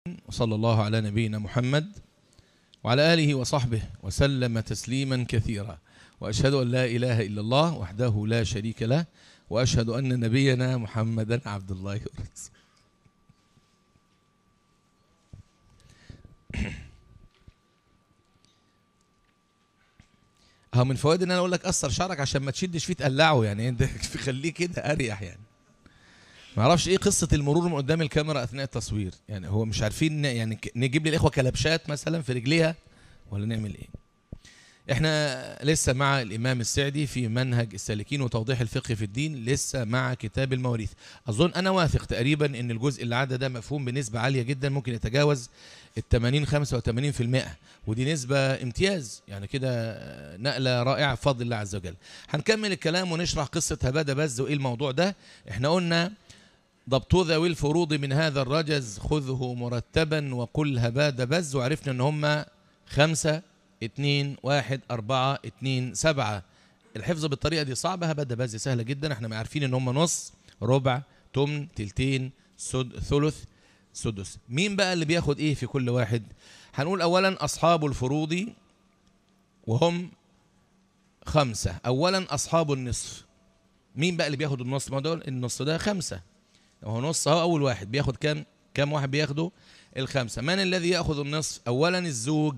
وصلى الله على نبينا محمد وعلى آله وصحبه وسلم تسليما كثيرا وأشهد أن لا إله إلا الله وحده لا شريك له وأشهد أن نبينا محمدا عبد الله ورسوله هو من فوائد ان انا اقول لك قصر شعرك عشان ما تشدش فيه تقلعه يعني انت خليه كده اريح يعني ما اعرفش ايه قصه المرور من قدام الكاميرا اثناء التصوير يعني هو مش عارفين يعني ك- نجيب لي الاخوه كلبشات مثلا في رجليها ولا نعمل ايه احنا لسه مع الامام السعدي في منهج السالكين وتوضيح الفقه في الدين لسه مع كتاب المواريث اظن انا واثق تقريبا ان الجزء اللي عدى ده مفهوم بنسبه عاليه جدا ممكن يتجاوز ال 80 85% ودي نسبه امتياز يعني كده نقله رائعه بفضل الله عز وجل هنكمل الكلام ونشرح قصه هباده بز وايه الموضوع ده احنا قلنا ضبط ذوي الفروض من هذا الرجز خذه مرتبا وقل هباد بز وعرفنا ان هم خمسة اتنين واحد أربعة اتنين سبعة الحفظ بالطريقة دي صعبة هباد بز سهلة جدا احنا عارفين ان هم نص ربع تمن تلتين سد ثلث سدس مين بقى اللي بياخد ايه في كل واحد هنقول اولا اصحاب الفروض وهم خمسة اولا اصحاب النصف مين بقى اللي بياخد النص ما دول النص ده خمسة هو نص اهو اول واحد بياخد كام كام واحد بياخده الخمسه من الذي ياخذ النصف اولا الزوج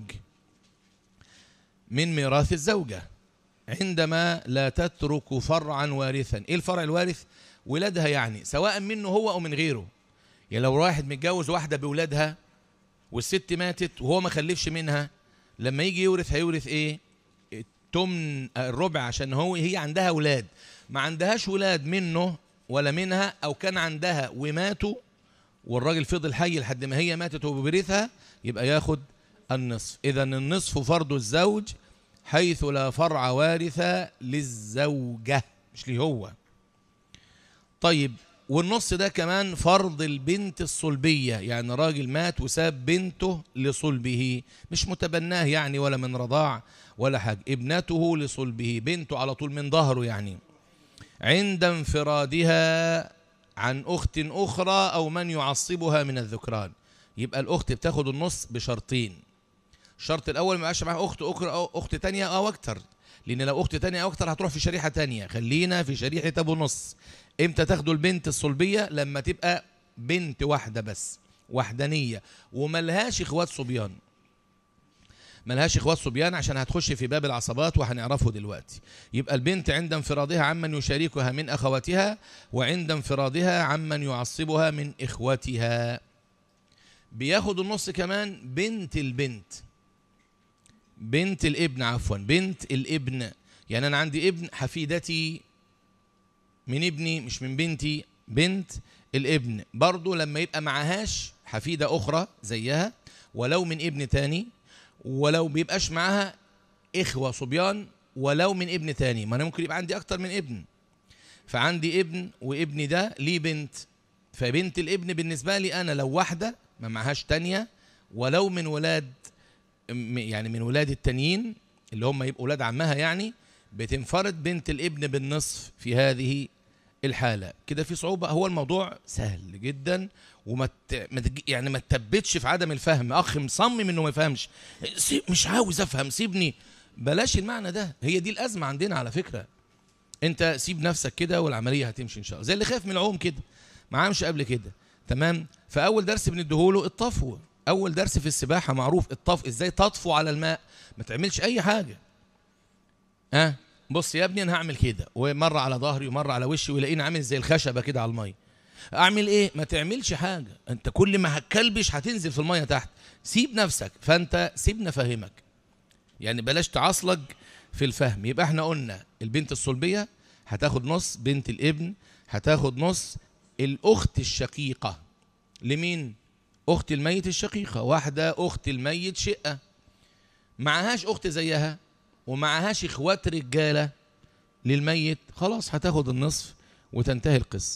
من ميراث الزوجه عندما لا تترك فرعا وارثا ايه الفرع الوارث ولادها يعني سواء منه هو او من غيره يعني لو واحد متجوز واحده بولادها والست ماتت وهو ما خلفش منها لما يجي يورث هيورث ايه التمن الربع عشان هو هي عندها اولاد ما عندهاش ولاد منه ولا منها او كان عندها وماتوا والراجل فضل حي لحد ما هي ماتت وبيرثها يبقى ياخد النصف اذا النصف فرض الزوج حيث لا فرع وارث للزوجه مش ليه هو طيب والنص ده كمان فرض البنت الصلبية يعني راجل مات وساب بنته لصلبه مش متبناه يعني ولا من رضاع ولا حاجة ابنته لصلبه بنته على طول من ظهره يعني عند انفرادها عن أخت أخرى أو من يعصبها من الذكران يبقى الأخت بتاخد النص بشرطين الشرط الأول ما يبقاش معاها أخت أخرى أو أخت تانية أو أكتر لأن لو أخت تانية أو أكتر هتروح في شريحة تانية خلينا في شريحة أبو نص إمتى تاخدوا البنت الصلبية لما تبقى بنت واحدة بس وحدانية وملهاش إخوات صبيان ملهاش اخوات صبيان عشان هتخش في باب العصبات وهنعرفه دلوقتي يبقى البنت عند انفرادها عمن يشاركها من اخواتها وعند انفرادها عمن يعصبها من اخوتها بياخد النص كمان بنت البنت بنت الابن عفوا بنت الابن يعني انا عندي ابن حفيدتي من ابني مش من بنتي بنت الابن برضو لما يبقى معهاش حفيدة أخرى زيها ولو من ابن تاني ولو بيبقاش معاها إخوة صبيان ولو من ابن تاني ما أنا ممكن يبقى عندي أكتر من ابن فعندي ابن وابني ده ليه بنت فبنت الابن بالنسبة لي أنا لو واحدة ما معهاش تانية ولو من ولاد م- يعني من ولاد التانيين اللي هم يبقوا ولاد عمها يعني بتنفرد بنت الابن بالنصف في هذه الحالة كده في صعوبة هو الموضوع سهل جدا وما ت... ما تج... يعني ما تثبتش في عدم الفهم اخ مصمم انه ما يفهمش سي... مش عاوز افهم سيبني بلاش المعنى ده هي دي الازمة عندنا على فكرة انت سيب نفسك كده والعملية هتمشي ان شاء الله زي اللي خاف من العوم كده ما عامش قبل كده تمام فاول درس بنديهوله الطفو اول درس في السباحة معروف الطفو ازاي تطفو على الماء ما تعملش اي حاجة ها أه؟ بص يا ابني انا هعمل كده ومره على ظهري ومره على وشي ويلاقيني عامل زي الخشبه كده على الميه اعمل ايه ما تعملش حاجه انت كل ما هتكلبش هتنزل في الميه تحت سيب نفسك فانت سيبنا فهمك يعني بلاش تعصلج في الفهم يبقى احنا قلنا البنت الصلبيه هتاخد نص بنت الابن هتاخد نص الاخت الشقيقه لمين اخت الميت الشقيقه واحده اخت الميت شقه معهاش اخت زيها ومعهاش اخوات رجاله للميت خلاص هتاخد النصف وتنتهي القصه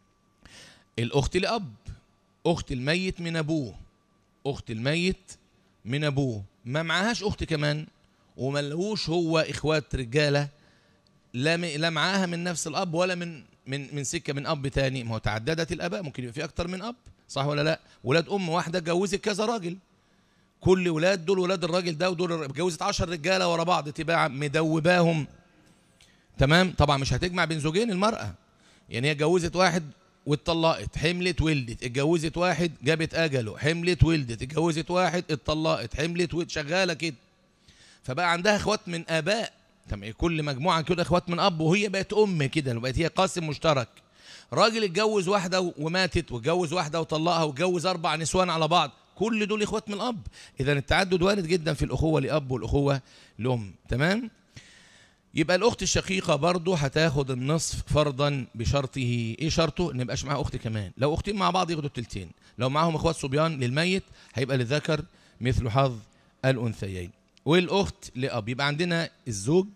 الاخت لاب اخت الميت من ابوه اخت الميت من ابوه ما معهاش اخت كمان وملهوش هو اخوات رجاله لا م- لا معاها من نفس الاب ولا من من من سكه من اب تاني ما هو تعددت الاباء ممكن يبقى في اكتر من اب صح ولا لا ولاد ام واحده اتجوزت كذا راجل كل ولاد دول ولاد الراجل ده ودول اتجوزت 10 رجاله ورا بعض تبقى مدوباهم تمام طبعا مش هتجمع بين زوجين المراه يعني هي اتجوزت واحد واتطلقت حملت ولدت اتجوزت واحد جابت اجله حملت ولدت اتجوزت واحد اتطلقت حملت ولدت شغاله كده فبقى عندها اخوات من اباء طب كل مجموعه كده اخوات من اب وهي بقت ام كده بقت هي قاسم مشترك راجل اتجوز واحده وماتت واتجوز واحده وطلقها واتجوز اربع نسوان على بعض كل دول اخوات من الاب اذا التعدد وارد جدا في الاخوه لاب والاخوه لام تمام يبقى الاخت الشقيقه برضه هتاخد النصف فرضا بشرطه ايه شرطه ان يبقاش معاها اخت كمان لو اختين مع بعض ياخدوا التلتين لو معاهم اخوات صبيان للميت هيبقى للذكر مثل حظ الانثيين والاخت لاب يبقى عندنا الزوج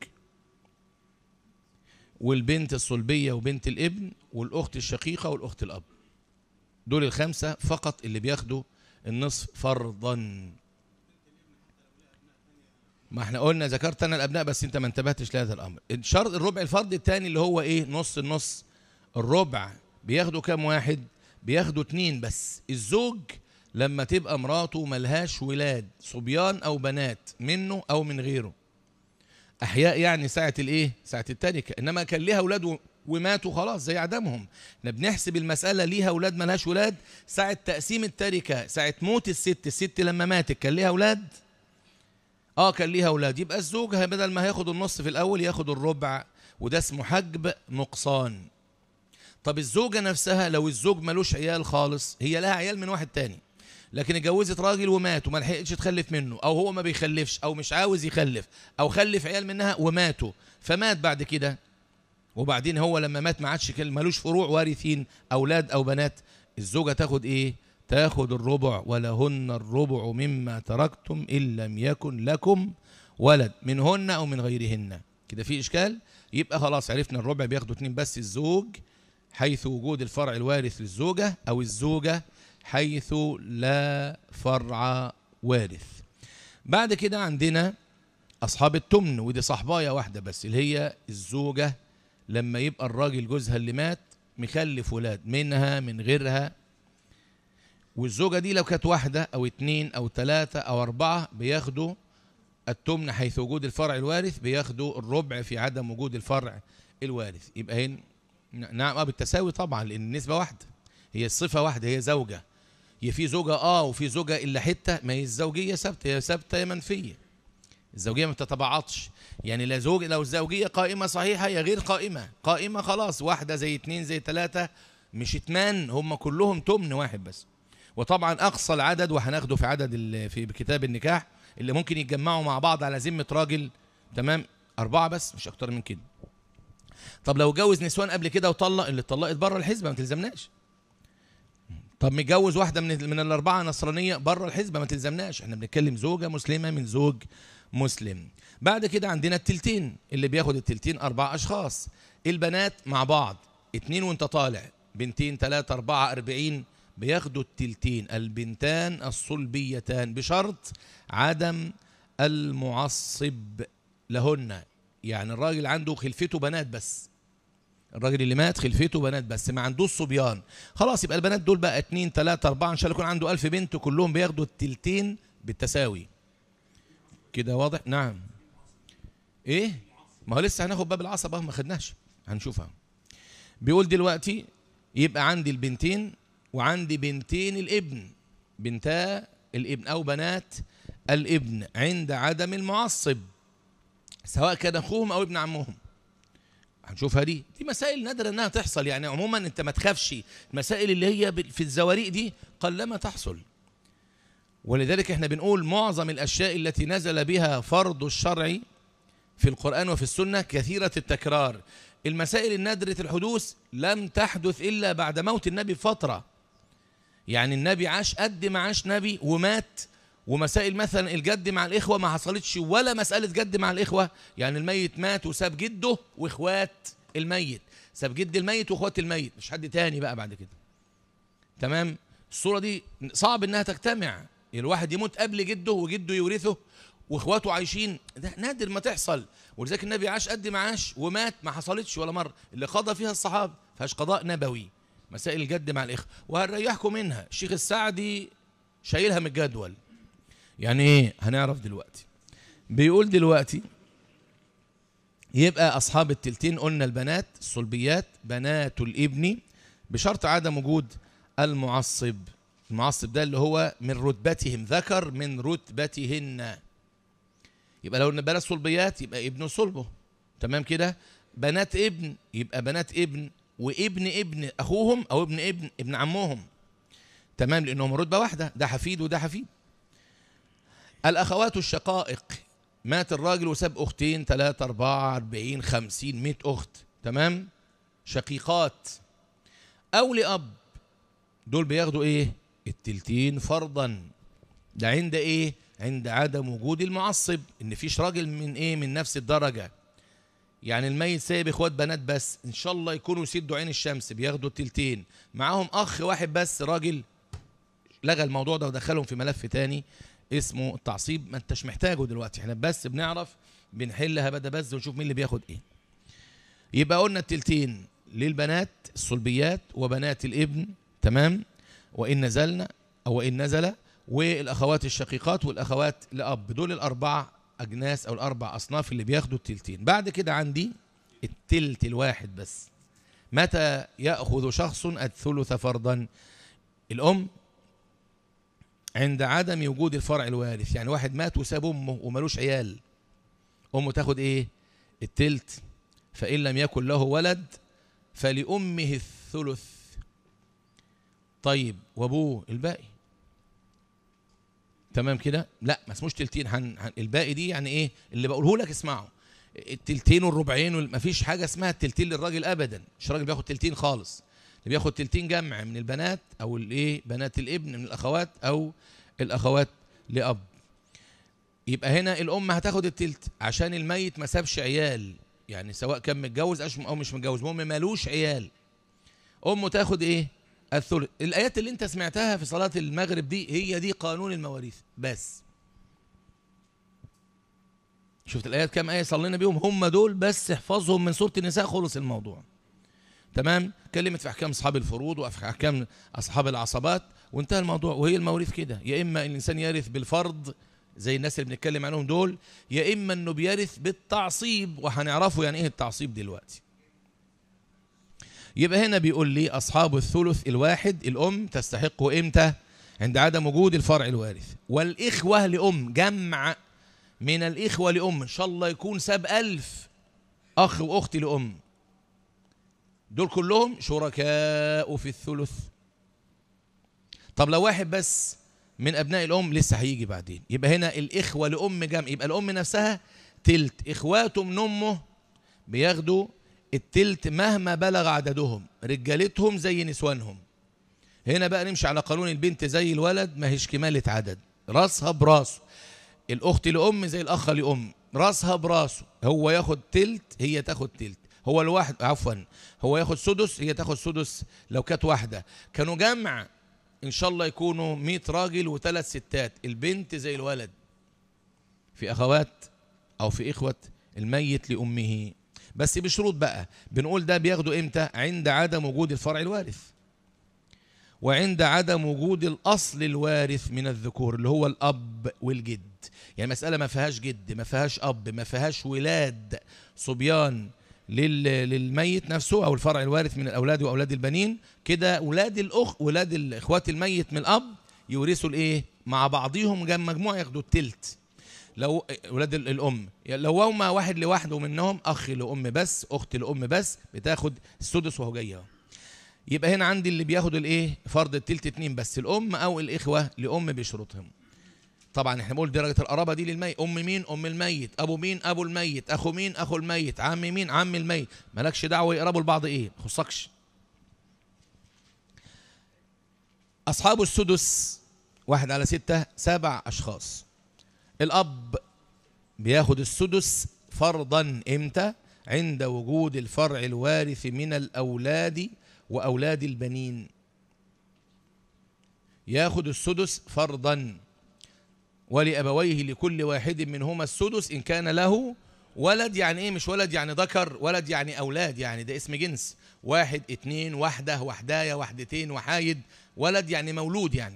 والبنت الصلبيه وبنت الابن والاخت الشقيقه والاخت الاب دول الخمسه فقط اللي بياخدوا النصف فرضا ما احنا قلنا ذكرت انا الابناء بس انت ما انتبهتش لهذا الامر الشرط الربع الفرض الثاني اللي هو ايه نص النص الربع بياخدوا كام واحد بياخدوا اتنين بس الزوج لما تبقى مراته ملهاش ولاد صبيان او بنات منه او من غيره احياء يعني ساعه الايه ساعه التركه انما كان ليها اولاد وماتوا خلاص زي عدمهم احنا بنحسب المساله ليها اولاد ملهاش ولاد ساعه تقسيم التركه ساعه موت الست الست لما ماتت كان ليها اولاد اه كان ليها اولاد يبقى الزوج بدل ما هياخد النص في الاول ياخد الربع وده اسمه حجب نقصان طب الزوجه نفسها لو الزوج ملوش عيال خالص هي لها عيال من واحد تاني لكن اتجوزت راجل ومات وما لحقتش تخلف منه او هو ما بيخلفش او مش عاوز يخلف او خلف عيال منها وماتوا فمات بعد كده وبعدين هو لما مات ما عادش ملوش فروع وارثين اولاد او بنات الزوجه تاخد ايه تاخد الربع ولهن الربع مما تركتم ان لم يكن لكم ولد منهن او من غيرهن كده في اشكال يبقى خلاص عرفنا الربع بياخدوا اتنين بس الزوج حيث وجود الفرع الوارث للزوجه او الزوجه حيث لا فرع وارث بعد كده عندنا أصحاب التمن ودي صحباية واحدة بس اللي هي الزوجة لما يبقى الراجل جوزها اللي مات مخلف ولاد منها من غيرها والزوجة دي لو كانت واحدة أو اتنين أو تلاتة أو أربعة بياخدوا التمن حيث وجود الفرع الوارث بياخدوا الربع في عدم وجود الفرع الوارث يبقى هنا نعم اه بالتساوي طبعا لأن النسبة واحدة هي الصفة واحدة هي زوجة هي في زوجة اه وفي زوجة إلا حتة ما هي الزوجية ثابتة هي ثابتة يا منفية الزوجية ما بتتبعضش يعني لا زوج لو الزوجية قائمة صحيحة هي غير قائمة قائمة خلاص واحدة زي اتنين زي تلاتة مش اتمان هم كلهم تمن واحد بس وطبعا أقصى العدد وهناخده في عدد في كتاب النكاح اللي ممكن يتجمعوا مع بعض على ذمة راجل تمام أربعة بس مش أكتر من كده طب لو جوز نسوان قبل كده وطلق اللي اتطلقت بره الحزبة ما تلزمناش طب متجوز واحدة من من الأربعة نصرانية بره الحزبة ما تلزمناش احنا بنتكلم زوجة مسلمة من زوج مسلم بعد كده عندنا التلتين اللي بياخد التلتين أربع أشخاص البنات مع بعض اتنين وانت طالع بنتين تلاتة أربعة أربعين بياخدوا التلتين البنتان الصلبيتان بشرط عدم المعصب لهن يعني الراجل عنده خلفته بنات بس الراجل اللي مات خلفته بنات بس ما عندوش صبيان خلاص يبقى البنات دول بقى اتنين تلاتة أربعة إن شاء الله يكون عنده ألف بنت كلهم بياخدوا التلتين بالتساوي كده واضح نعم ايه ما هو لسه هناخد باب العصبة ما خدناش هنشوفها بيقول دلوقتي يبقى عندي البنتين وعندي بنتين الابن بنتا الابن او بنات الابن عند عدم المعصب سواء كان اخوهم او ابن عمهم هنشوفها دي دي مسائل نادرة انها تحصل يعني عموما انت ما تخافش المسائل اللي هي في الزواريق دي قلما تحصل ولذلك احنا بنقول معظم الاشياء التي نزل بها فرض الشرع في القرآن وفي السنة كثيرة التكرار المسائل النادرة الحدوث لم تحدث إلا بعد موت النبي بفترة يعني النبي عاش قد ما عاش نبي ومات ومسائل مثلا الجد مع الإخوة ما حصلتش ولا مسألة جد مع الإخوة يعني الميت مات وساب جده وإخوات الميت ساب جد الميت وإخوات الميت مش حد تاني بقى بعد كده تمام الصورة دي صعب إنها تجتمع الواحد يموت قبل جده وجده يورثه واخواته عايشين ده نادر ما تحصل ولذلك النبي عاش قد ما عاش ومات ما حصلتش ولا مره اللي قضى فيها الصحابه فيهاش قضاء نبوي مسائل الجد مع الإخوة وهنريحكم منها الشيخ السعدي شايلها من الجدول يعني ايه هنعرف دلوقتي بيقول دلوقتي يبقى أصحاب التلتين قلنا البنات الصلبيات بنات الابن بشرط عدم وجود المعصب المعصب ده اللي هو من رتبتهم ذكر من رتبتهن يبقى لو ان بنات صلبيات يبقى ابن صلبه تمام كده بنات ابن يبقى بنات ابن وابن ابن اخوهم او ابن ابن ابن عمهم تمام لانهم رتبه واحده ده حفيد وده حفيد الاخوات الشقائق مات الراجل وساب اختين ثلاثة أربعة أربعين خمسين مئة أخت تمام شقيقات أو لأب دول بياخدوا إيه التلتين فرضا ده عند إيه عند عدم وجود المعصب إن فيش راجل من إيه من نفس الدرجة يعني الميت سايب اخوات بنات بس ان شاء الله يكونوا يسدوا عين الشمس بياخدوا التلتين معاهم اخ واحد بس راجل لغى الموضوع ده ودخلهم في ملف تاني اسمه التعصيب ما انتش محتاجه دلوقتي احنا بس بنعرف بنحلها بدا بس ونشوف مين اللي بياخد ايه يبقى قلنا التلتين للبنات الصلبيات وبنات الابن تمام وان نزلنا او ان نزل والاخوات الشقيقات والاخوات لاب دول الاربع اجناس او الاربع اصناف اللي بياخدوا التلتين بعد كده عندي التلت الواحد بس متى ياخذ شخص الثلث فرضا الام عند عدم وجود الفرع الوارث يعني واحد مات وساب امه وملوش عيال امه تاخد ايه التلت فان لم يكن له ولد فلامه الثلث طيب وابوه الباقي تمام كده لا ما اسموش تلتين هن هن الباقي دي يعني ايه اللي بقوله لك اسمعه التلتين والربعين ما فيش حاجه اسمها التلتين للراجل ابدا مش الراجل بياخد تلتين خالص اللي بياخد تلتين جمع من البنات او الايه بنات الابن من الاخوات او الاخوات لاب يبقى هنا الام هتاخد التلت عشان الميت ما سابش عيال يعني سواء كان متجوز او مش متجوز المهم مالوش عيال امه تاخد ايه الثلث الايات اللي انت سمعتها في صلاه المغرب دي هي دي قانون المواريث بس شفت الايات كام ايه صلينا بيهم هم دول بس احفظهم من سوره النساء خلص الموضوع تمام كلمت في احكام اصحاب الفروض وفي احكام اصحاب العصبات وانتهى الموضوع وهي المواريث كده يا اما الانسان يرث بالفرض زي الناس اللي بنتكلم عنهم دول يا اما انه بيرث بالتعصيب وهنعرفه يعني ايه التعصيب دلوقتي يبقى هنا بيقول لي اصحاب الثلث الواحد الام تستحق امتى عند عدم وجود الفرع الوارث والاخوه لام جمع من الاخوه لام ان شاء الله يكون ساب ألف اخ واخت لام دول كلهم شركاء في الثلث طب لو واحد بس من ابناء الام لسه هيجي بعدين يبقى هنا الاخوه لام جمع يبقى الام نفسها تلت اخواته من امه بياخدوا التلت مهما بلغ عددهم رجالتهم زي نسوانهم هنا بقى نمشي على قانون البنت زي الولد ما هيش كمالة عدد راسها براسه الاخت لام زي الاخ لام راسها براسه هو ياخد تلت هي تاخد تلت هو الواحد عفوا هو ياخد سدس هي تاخد سدس لو كانت واحده كانوا جمع ان شاء الله يكونوا 100 راجل وثلاث ستات البنت زي الولد في اخوات او في اخوه الميت لامه بس بشروط بقى بنقول ده بياخدوا امتى عند عدم وجود الفرع الوارث وعند عدم وجود الاصل الوارث من الذكور اللي هو الاب والجد يعني مساله ما فيهاش جد ما فيهاش اب ما فيهاش ولاد صبيان للميت نفسه او الفرع الوارث من الاولاد واولاد البنين كده اولاد الاخ اولاد الاخوات الميت من الاب يورثوا الايه مع بعضهم جنب مجموعه ياخدوا التلت لو اولاد الام يعني لو هما واحد لوحده منهم اخ لام بس اخت لام بس بتاخد السدس وهو جاي يبقى هنا عندي اللي بياخد الايه فرض التلت اتنين بس الام او الاخوه لام بشروطهم طبعا احنا بنقول درجه القرابه دي للميت ام مين ام الميت ابو مين ابو الميت اخو مين اخو الميت عم مين عم الميت مالكش دعوه يقربوا لبعض ايه ما يخصكش اصحاب السدس واحد على ستة سبع اشخاص الاب بياخد السدس فرضا امتى عند وجود الفرع الوارث من الاولاد واولاد البنين ياخد السدس فرضا ولأبويه لكل واحد منهما السدس إن كان له ولد يعني ايه مش ولد يعني ذكر ولد يعني اولاد يعني ده اسم جنس واحد اتنين واحدة وحداية وحدتين وحايد ولد يعني مولود يعني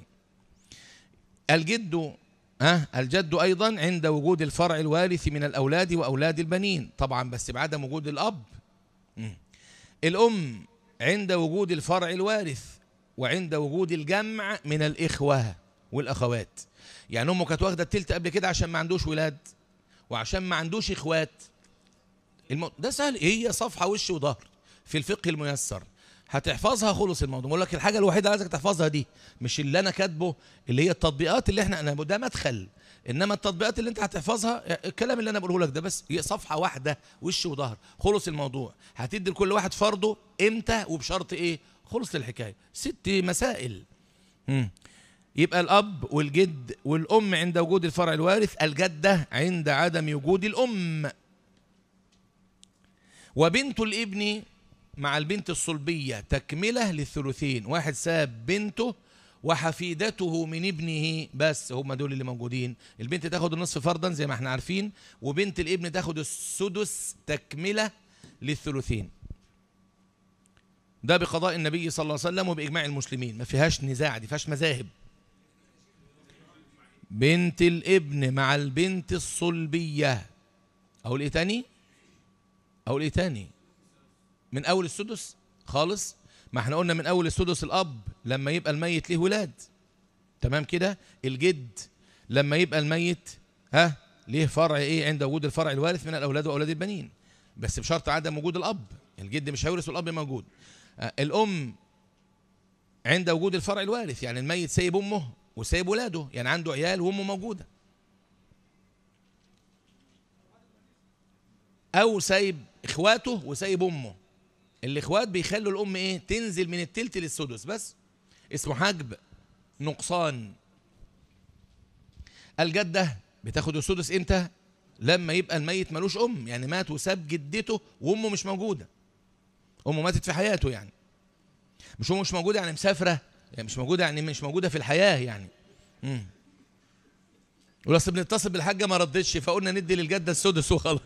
الجد ها الجد ايضا عند وجود الفرع الوارث من الاولاد واولاد البنين طبعا بس بعدم وجود الاب مم. الام عند وجود الفرع الوارث وعند وجود الجمع من الاخوه والاخوات يعني امه كانت واخده التلت قبل كده عشان ما عندوش ولاد وعشان ما عندوش اخوات المو... ده سهل هي صفحه وش وظهر في الفقه الميسر هتحفظها خلص الموضوع بقول لك الحاجه الوحيده اللي عايزك تحفظها دي مش اللي انا كاتبه اللي هي التطبيقات اللي احنا انا ده مدخل انما التطبيقات اللي انت هتحفظها الكلام اللي انا بقوله لك ده بس هي صفحه واحده وش وظهر خلص الموضوع هتدي لكل واحد فرضه امتى وبشرط ايه خلص الحكايه ست مسائل مم. يبقى الاب والجد والام عند وجود الفرع الوارث الجده عند عدم وجود الام وبنت الابن مع البنت الصلبية تكملة للثلثين واحد ساب بنته وحفيدته من ابنه بس هم دول اللي موجودين البنت تاخد النصف فرضا زي ما احنا عارفين وبنت الابن تاخد السدس تكملة للثلثين ده بقضاء النبي صلى الله عليه وسلم وبإجماع المسلمين ما فيهاش نزاع دي فيهاش مذاهب بنت الابن مع البنت الصلبية أقول إيه تاني أقول إيه تاني من أول السدس خالص ما احنا قلنا من أول السدس الأب لما يبقى الميت له ولاد تمام كده الجد لما يبقى الميت ها ليه فرع ايه عند وجود الفرع الوارث من الأولاد وأولاد البنين بس بشرط عدم وجود الأب الجد مش هيورث والأب موجود آه الأم عند وجود الفرع الوارث يعني الميت سايب أمه وسايب ولاده يعني عنده عيال وأمه موجودة أو سايب إخواته وسايب أمه الاخوات بيخلوا الام ايه تنزل من التلت للسدس بس اسمه حجب نقصان الجده بتاخد السدس امتى لما يبقى الميت ملوش ام يعني مات وساب جدته وامه مش موجوده امه ماتت في حياته يعني مش امه مش موجوده يعني مسافره يعني مش موجوده يعني مش موجوده في الحياه يعني امم ولو بنتصل بالحاجه ما ردتش فقلنا ندي للجده السدس وخلاص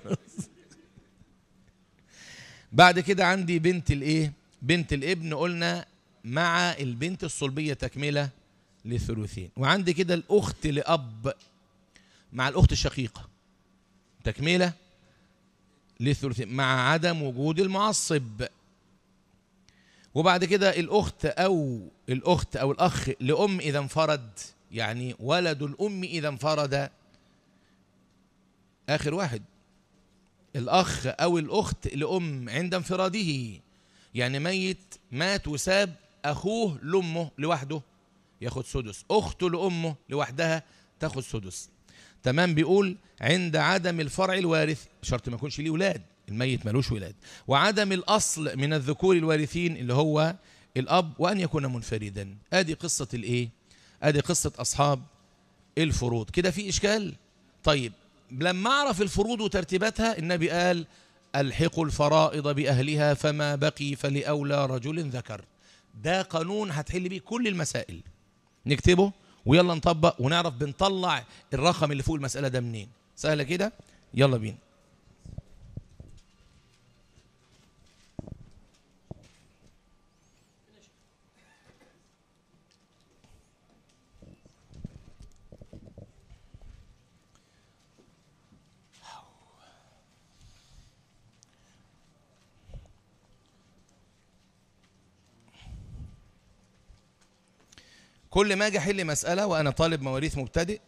بعد كده عندي بنت الايه بنت الابن قلنا مع البنت الصلبيه تكمله للثلثين وعندي كده الاخت لاب مع الاخت الشقيقه تكمله للثلثين مع عدم وجود المعصب وبعد كده الاخت او الاخت او الاخ لام اذا انفرد يعني ولد الام اذا انفرد اخر واحد الأخ أو الأخت لأم عند انفراده يعني ميت مات وساب أخوه لأمه لوحده ياخد سدس أخته لأمه لوحدها تاخد سدس تمام بيقول عند عدم الفرع الوارث شرط ما يكونش ليه ولاد الميت ملوش ولاد وعدم الأصل من الذكور الوارثين اللي هو الأب وأن يكون منفردا آدي قصة الإيه آدي قصة أصحاب الفروض كده في إشكال طيب لما اعرف الفروض وترتيباتها النبي قال الحقوا الفرائض باهلها فما بقي فلاولى رجل ذكر ده قانون هتحل بيه كل المسائل نكتبه ويلا نطبق ونعرف بنطلع الرقم اللي فوق المساله ده منين سهله كده يلا بينا كل ما اجي احل مساله وانا طالب مواريث مبتدئ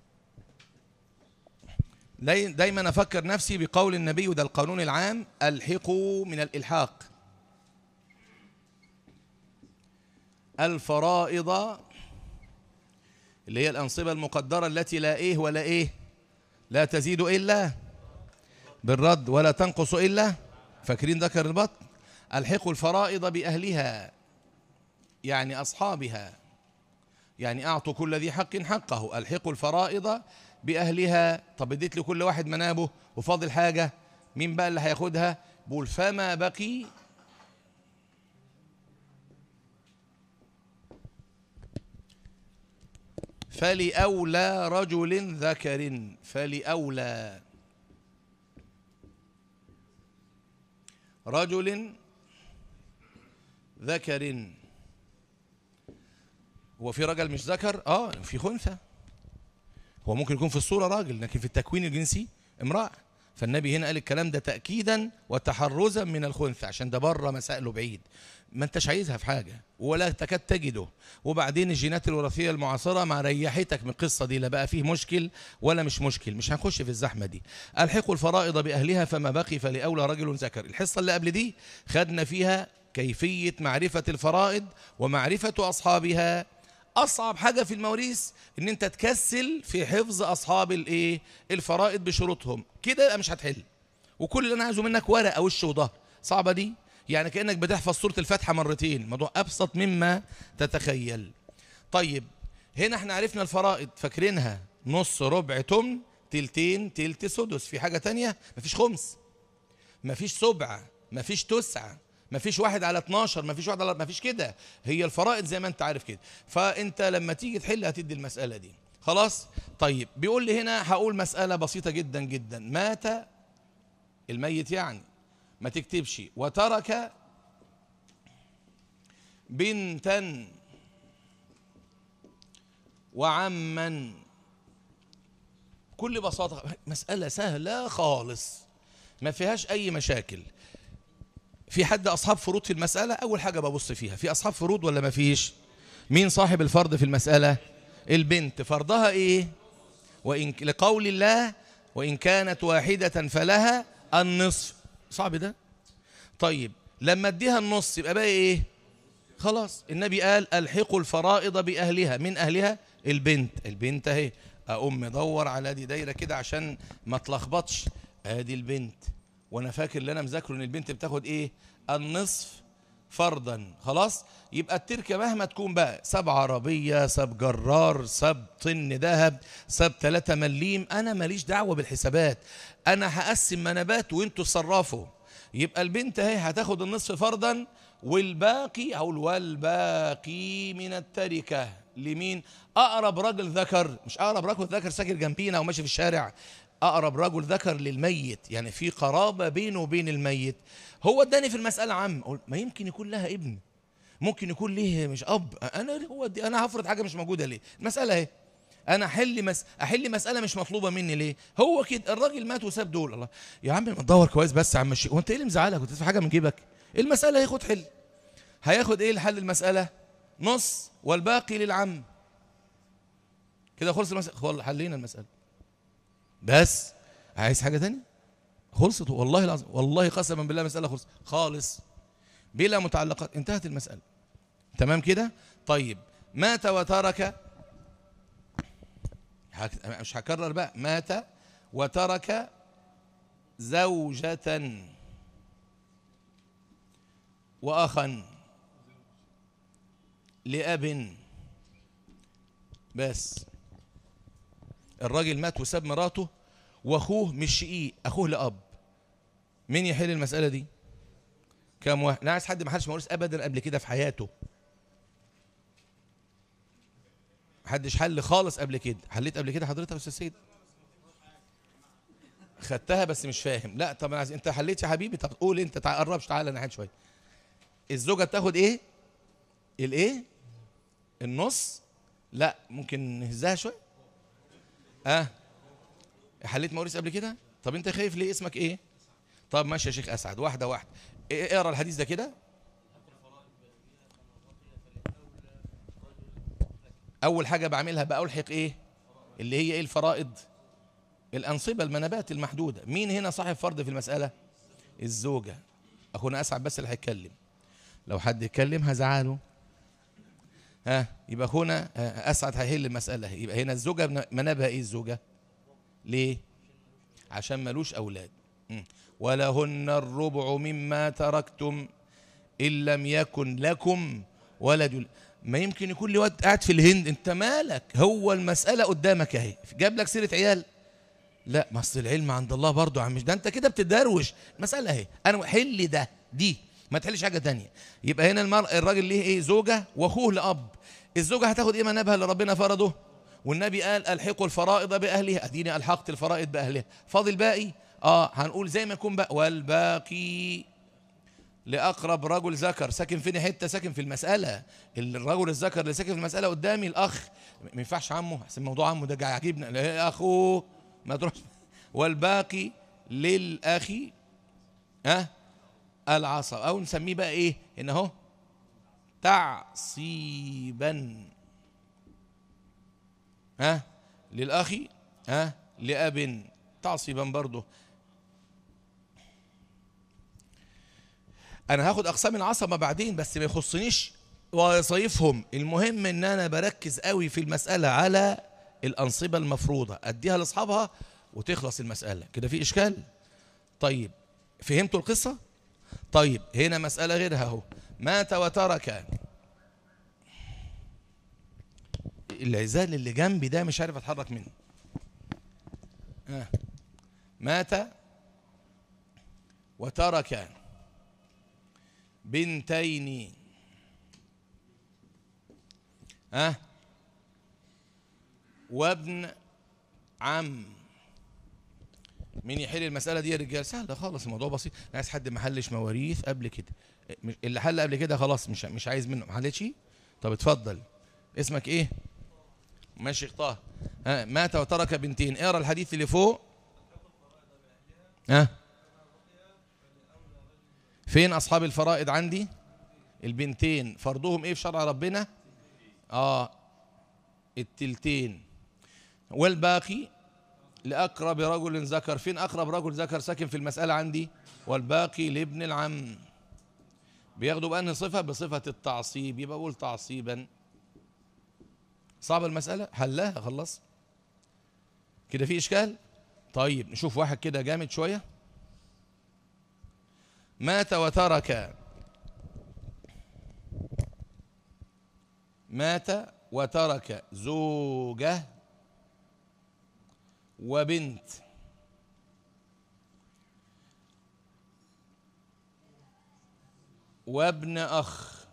دايما افكر نفسي بقول النبي وده القانون العام الحقوا من الالحاق الفرائض اللي هي الانصبه المقدره التي لا ايه ولا ايه لا تزيد الا بالرد ولا تنقص الا فاكرين ذكر البطن الحقوا الفرائض باهلها يعني اصحابها يعني أعطوا كل ذي حق حقه ألحقوا الفرائض بأهلها طب اديت لكل واحد منابه وفاضل حاجة مين بقى اللي هياخدها بقول فما بقي فلأولى رجل ذكر فلأولى رجل ذكر هو في رجل مش ذكر اه في خنثى هو ممكن يكون في الصورة راجل لكن في التكوين الجنسي امرأة فالنبي هنا قال الكلام ده تأكيدا وتحرزا من الخنثى عشان ده بره مسائله بعيد ما انتش عايزها في حاجة ولا تكاد تجده وبعدين الجينات الوراثية المعاصرة ما ريحتك من القصة دي لا بقى فيه مشكل ولا مش مشكل مش هنخش في الزحمة دي الحقوا الفرائض بأهلها فما بقي فلأولى رجل ذكر الحصة اللي قبل دي خدنا فيها كيفية معرفة الفرائض ومعرفة أصحابها اصعب حاجه في المواريث ان انت تكسل في حفظ اصحاب الايه الفرائض بشروطهم كده يبقى مش هتحل وكل اللي انا عايزه منك ورقه وش وظهر صعبه دي يعني كانك بتحفظ سوره الفاتحه مرتين الموضوع ابسط مما تتخيل طيب هنا احنا عرفنا الفرائض فاكرينها نص ربع تمن تلتين تلت سدس في حاجه تانية مفيش خمس مفيش سبعه مفيش تسعه مفيش واحد على 12 مفيش واحد على مفيش كده هي الفرائض زي ما انت عارف كده فانت لما تيجي تحل هتدي المسألة دي خلاص طيب بيقول لي هنا هقول مسألة بسيطة جدا جدا مات الميت يعني ما تكتبش وترك بنتا وعما كل بساطة مسألة سهلة خالص ما فيهاش أي مشاكل في حد أصحاب فروض في المسألة أول حاجة ببص فيها في أصحاب فروض ولا ما فيش مين صاحب الفرض في المسألة البنت فرضها إيه وإن لقول الله وإن كانت واحدة فلها النصف صعب ده طيب لما اديها النص يبقى بقى إيه خلاص النبي قال الحقوا الفرائض بأهلها من أهلها البنت البنت اهي أقوم مدور على دي دايرة كده عشان ما تلخبطش ادي البنت وانا فاكر اللي انا مذاكره ان البنت بتاخد ايه النصف فرضا خلاص يبقى التركه مهما تكون بقى سب عربيه سب جرار سب طن ذهب سب 3 مليم انا ماليش دعوه بالحسابات انا هقسم منابات وانتوا تصرفوا يبقى البنت اهي هتاخد النصف فرضا والباقي او والباقي من التركه لمين اقرب راجل ذكر مش اقرب راجل ذكر ساكن جنبينا وماشي في الشارع أقرب رجل ذكر للميت يعني في قرابة بينه وبين الميت هو اداني في المسألة عم أقول ما يمكن يكون لها ابن ممكن يكون ليه مش أب أنا هو دي أنا هفرض حاجة مش موجودة ليه المسألة اهي أنا أحل مس أحل مسألة مش مطلوبة مني ليه هو كده الراجل مات وساب دول الله يا عم ما تدور كويس بس يا عم الشيخ هو أنت إيه اللي مزعلك وتدفع حاجة من جيبك المسألة هياخد حل هياخد إيه لحل المسألة نص والباقي للعم كده خلص المسألة حلينا المسألة بس عايز حاجة تاني خلصت والله العظيم والله قسما بالله مسألة خلص خالص بلا متعلقات انتهت المسألة تمام كده طيب مات وترك مش هكرر بقى مات وترك زوجة وأخا لأب بس الراجل مات وساب مراته واخوه مش شقيق اخوه لاب مين يحل المساله دي كام واحد انا عايز حد ما حدش مورث ابدا قبل كده في حياته محدش حل خالص قبل كده حليت قبل كده حضرتك يا استاذ سيد خدتها بس مش فاهم لا طب عايز انت حليت يا حبيبي طب قول انت تعال قربش تعالى ناحيه شويه الزوجه بتاخد ايه الايه النص لا ممكن نهزها شويه اه حليت مواريث قبل كده طب انت خايف ليه اسمك ايه طب ماشي يا شيخ اسعد واحده واحده اقرا إيه الحديث ده كده اول حاجه بعملها بقى الحق ايه اللي هي ايه الفرائض الانصبه المنابات المحدوده مين هنا صاحب فرض في المساله الزوجه اخونا اسعد بس اللي هيتكلم لو حد يتكلم هزعله ها يبقى اخونا اسعد هيحل المساله يبقى هنا الزوجه منابها ايه الزوجه ليه عشان ملوش اولاد ولهن الربع مما تركتم ان لم يكن لكم ولد ما يمكن يكون لي واد قاعد في الهند انت مالك هو المساله قدامك اهي جاب لك سيره عيال لا ما اصل العلم عند الله برضه يا عم ده انت كده بتدروش مساله اهي انا حل ده دي ما تحلش حاجه تانية يبقى هنا المر... الراجل ليه ايه زوجه واخوه لاب الزوجه هتاخد ايه منابها اللي ربنا فرضه والنبي قال الحقوا الفرائض باهلها اديني الحقت الفرائض باهلها فاضل باقي اه هنقول زي ما يكون بقى والباقي لأقرب رجل ذكر ساكن فين حتة ساكن في المسألة الرجل الذكر اللي ساكن في المسألة قدامي الأخ ما ينفعش عمه أحسن موضوع عمه ده عاجبنا لا أخوه ما تروحش والباقي للأخ ها العصب أو نسميه بقى إيه إن أهو تعصيبا ها للأخ ها لأب تعصيبا برضه انا هاخد اقسام العصبه بعدين بس ما يخصنيش وصيفهم المهم ان انا بركز قوي في المساله على الانصبه المفروضه اديها لاصحابها وتخلص المساله كده في اشكال طيب فهمتوا القصه طيب هنا مساله غيرها اهو مات وترك العزال اللي جنبي ده مش عارف اتحرك منه آه. مات وترك بنتين ها أه؟ وابن عم مين يحل المسألة دي يا رجال سهلة خالص الموضوع بسيط أنا عايز حد ما حلش مواريث قبل كده اللي حل قبل كده خلاص مش مش عايز منه ما حلتش طب اتفضل اسمك ايه ماشي طه ها مات وترك بنتين اقرا الحديث اللي فوق ها أه؟ فين أصحاب الفرائض عندي البنتين فرضهم إيه في شرع ربنا آه التلتين والباقي لأقرب رجل ذكر فين أقرب رجل ذكر ساكن في المسألة عندي والباقي لابن العم بياخدوا بأنهي صفة بصفة التعصيب يبقى أقول تعصيبا صعب المسألة حلها خلص كده في إشكال طيب نشوف واحد كده جامد شوية مات وترك مات وترك زوجة وبنت وابن أخ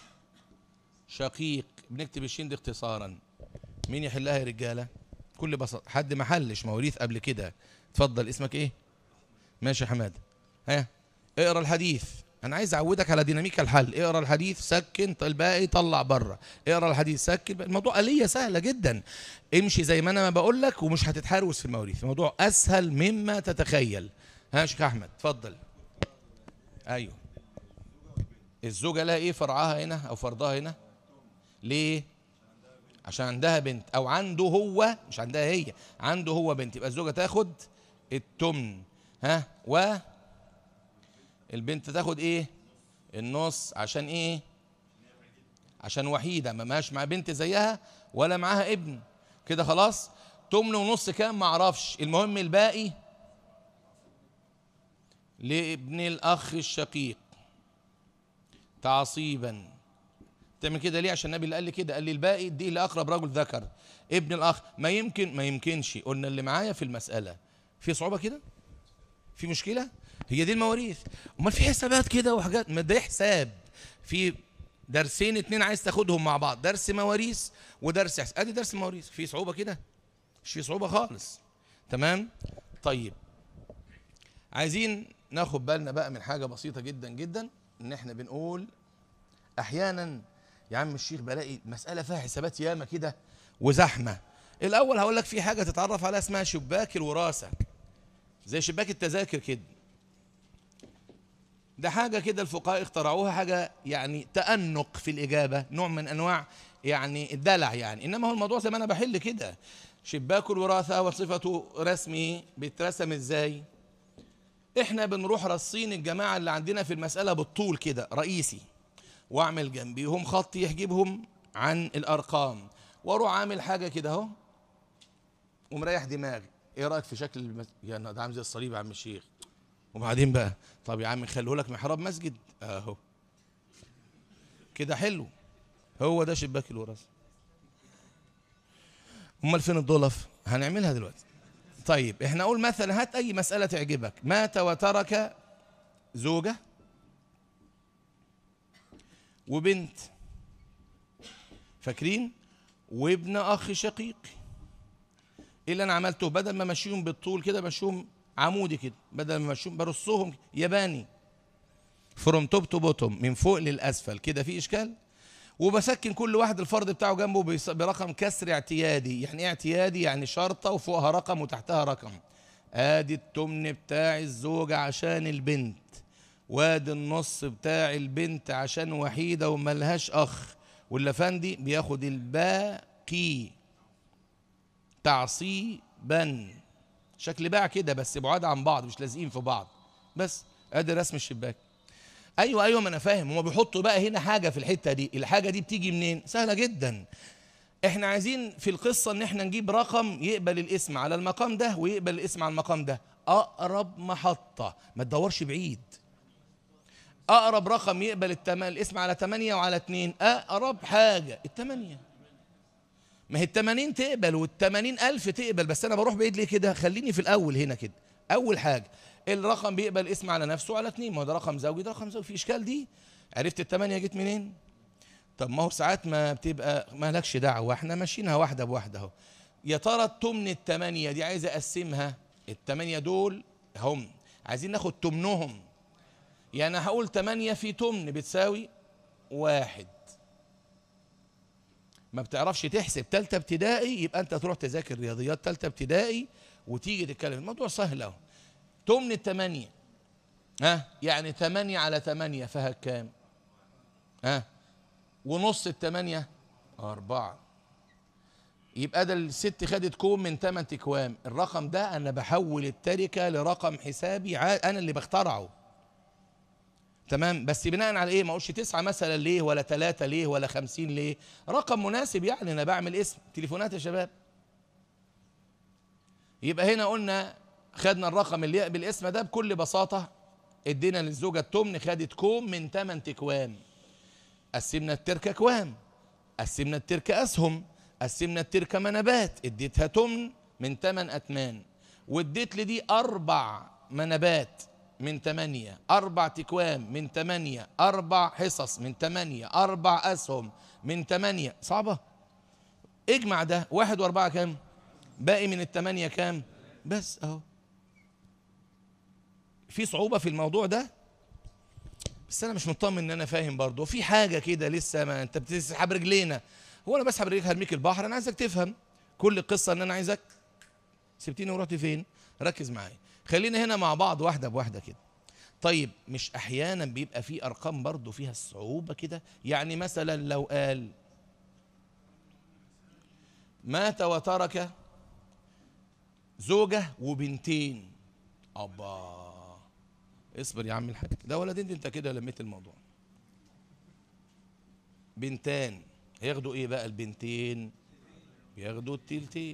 شقيق بنكتب الشين دي اختصارا مين يحلها يا رجالة كل بساطة حد ما حلش مواريث قبل كده اتفضل اسمك ايه ماشي يا حماد ها اقرا الحديث انا عايز اعودك على ديناميك الحل اقرا الحديث سكن الباقي طلع بره اقرا الحديث سكن الموضوع آلية سهله جدا امشي زي ما انا ما بقول لك ومش هتتحروس في المواريث الموضوع اسهل مما تتخيل ها شيخ احمد اتفضل ايوه الزوجه لها ايه فرعها هنا او فرضها هنا ليه عشان عندها بنت او عنده هو مش عندها هي عنده هو بنت يبقى الزوجه تاخد التمن ها و البنت تاخد ايه النص عشان ايه عشان وحيدة ما ماش مع بنت زيها ولا معاها ابن كده خلاص تمن ونص كام ما اعرفش المهم الباقي لابن الاخ الشقيق تعصيبا تعمل كده ليه عشان النبي اللي قال لي كده قال لي الباقي دي لاقرب رجل ذكر ابن الاخ ما يمكن ما يمكنش قلنا اللي معايا في المساله في صعوبه كده في مشكله هي دي المواريث امال في حسابات كده وحاجات ما ده حساب في درسين اتنين عايز تاخدهم مع بعض درس مواريث ودرس حساب ادي درس مواريث في صعوبه كده مش في صعوبه خالص تمام طيب عايزين ناخد بالنا بقى من حاجه بسيطه جدا جدا ان احنا بنقول احيانا يا عم الشيخ بلاقي مساله فيها حسابات ياما كده وزحمه الاول هقول لك في حاجه تتعرف عليها اسمها شباك الوراثه زي شباك التذاكر كده ده حاجة كده الفقهاء اخترعوها حاجة يعني تأنق في الإجابة نوع من أنواع يعني الدلع يعني إنما هو الموضوع زي ما أنا بحل كده شباك الوراثة وصفة رسمه بيترسم إزاي إحنا بنروح رصين الجماعة اللي عندنا في المسألة بالطول كده رئيسي وأعمل جنبيهم خط يحجبهم عن الأرقام وأروح عامل حاجة كده أهو ومريح دماغي إيه رأيك في شكل المس... يا ده عامل زي الصليب يا عم الشيخ وبعدين بقى طب يا عم نخليه لك محراب مسجد اهو كده حلو هو ده شباك الوراثه امال فين الضلف هنعملها دلوقتي طيب احنا نقول مثلا هات اي مساله تعجبك مات وترك زوجه وبنت فاكرين وابن اخ شقيق ايه اللي انا عملته بدل ما مشيهم بالطول كده مشيهم عمودي كده بدل ما مشيهم برصهم ياباني فروم توب تو بوتوم من فوق للاسفل كده في اشكال وبسكن كل واحد الفرد بتاعه جنبه بيص- برقم كسر اعتيادي يعني ايه اعتيادي يعني شرطه وفوقها رقم وتحتها رقم ادي التمن بتاع الزوجة عشان البنت وادي النص بتاع البنت عشان وحيدة وملهاش اخ واللفندي بياخد الباقي تعصيبا شكل باع كده بس بعاد عن بعض مش لازقين في بعض بس ادي رسم الشباك ايوه ايوه ما انا فاهم هما بيحطوا بقى هنا حاجه في الحته دي الحاجه دي بتيجي منين سهله جدا احنا عايزين في القصه ان احنا نجيب رقم يقبل الاسم على المقام ده ويقبل الاسم على المقام ده اقرب محطه ما تدورش بعيد اقرب رقم يقبل التم... الاسم على 8 وعلى 2 اقرب حاجه الثمانيه ما هي التمانين تقبل والتمانين ألف تقبل بس أنا بروح بعيد ليه كده خليني في الأول هنا كده أول حاجة الرقم بيقبل اسم على نفسه على اتنين ما هو ده رقم زوجي ده رقم زوجي في إشكال دي عرفت التمانية جت منين طب ما هو ساعات ما بتبقى ما لكش دعوة احنا ماشيينها واحدة بواحدة اهو يا ترى التمن التمانية دي عايز أقسمها التمانية دول هم عايزين ناخد تمنهم يعني هقول تمانية في تمن بتساوي واحد ما بتعرفش تحسب تالتة ابتدائي يبقى انت تروح تذاكر رياضيات تالتة ابتدائي وتيجي تتكلم الموضوع سهل اهو تمن التمانية ها يعني تمانية على تمانية فيها كام ها ونص التمانية أربعة يبقى ده الست خدت كوم من تمن تكوام الرقم ده أنا بحول التركة لرقم حسابي ع- أنا اللي بخترعه تمام بس بناء على ايه ما اقولش تسعة مثلا ليه ولا ثلاثة ليه ولا خمسين ليه رقم مناسب يعني انا بعمل اسم تليفونات يا شباب يبقى هنا قلنا خدنا الرقم اللي يقبل الاسم ده بكل بساطة ادينا للزوجة التمن خدت كوم من 8 تكوام قسمنا التركة كوام قسمنا التركة أسهم قسمنا التركة منبات اديتها تمن من 8 أتمان واديت لدي أربع منبات من 8 أربع تكوام من 8 أربع حصص من 8 أربع أسهم من 8 صعبة اجمع ده واحد وأربعة كام باقي من الثمانية كام بس أهو في صعوبة في الموضوع ده بس انا مش مطمن ان انا فاهم برضه في حاجه كده لسه ما انت بتسحب رجلينا هو انا بسحب رجليك هرميك البحر انا عايزك تفهم كل القصه ان انا عايزك سبتيني ورحت فين ركز معايا خلينا هنا مع بعض واحده بواحده كده طيب مش احيانا بيبقى في ارقام برضه فيها الصعوبه كده يعني مثلا لو قال مات وترك زوجه وبنتين ابا اصبر يا عم الحاج ده ولدين دي انت كده لميت الموضوع بنتان هياخدوا ايه بقى البنتين بياخدوا التلتين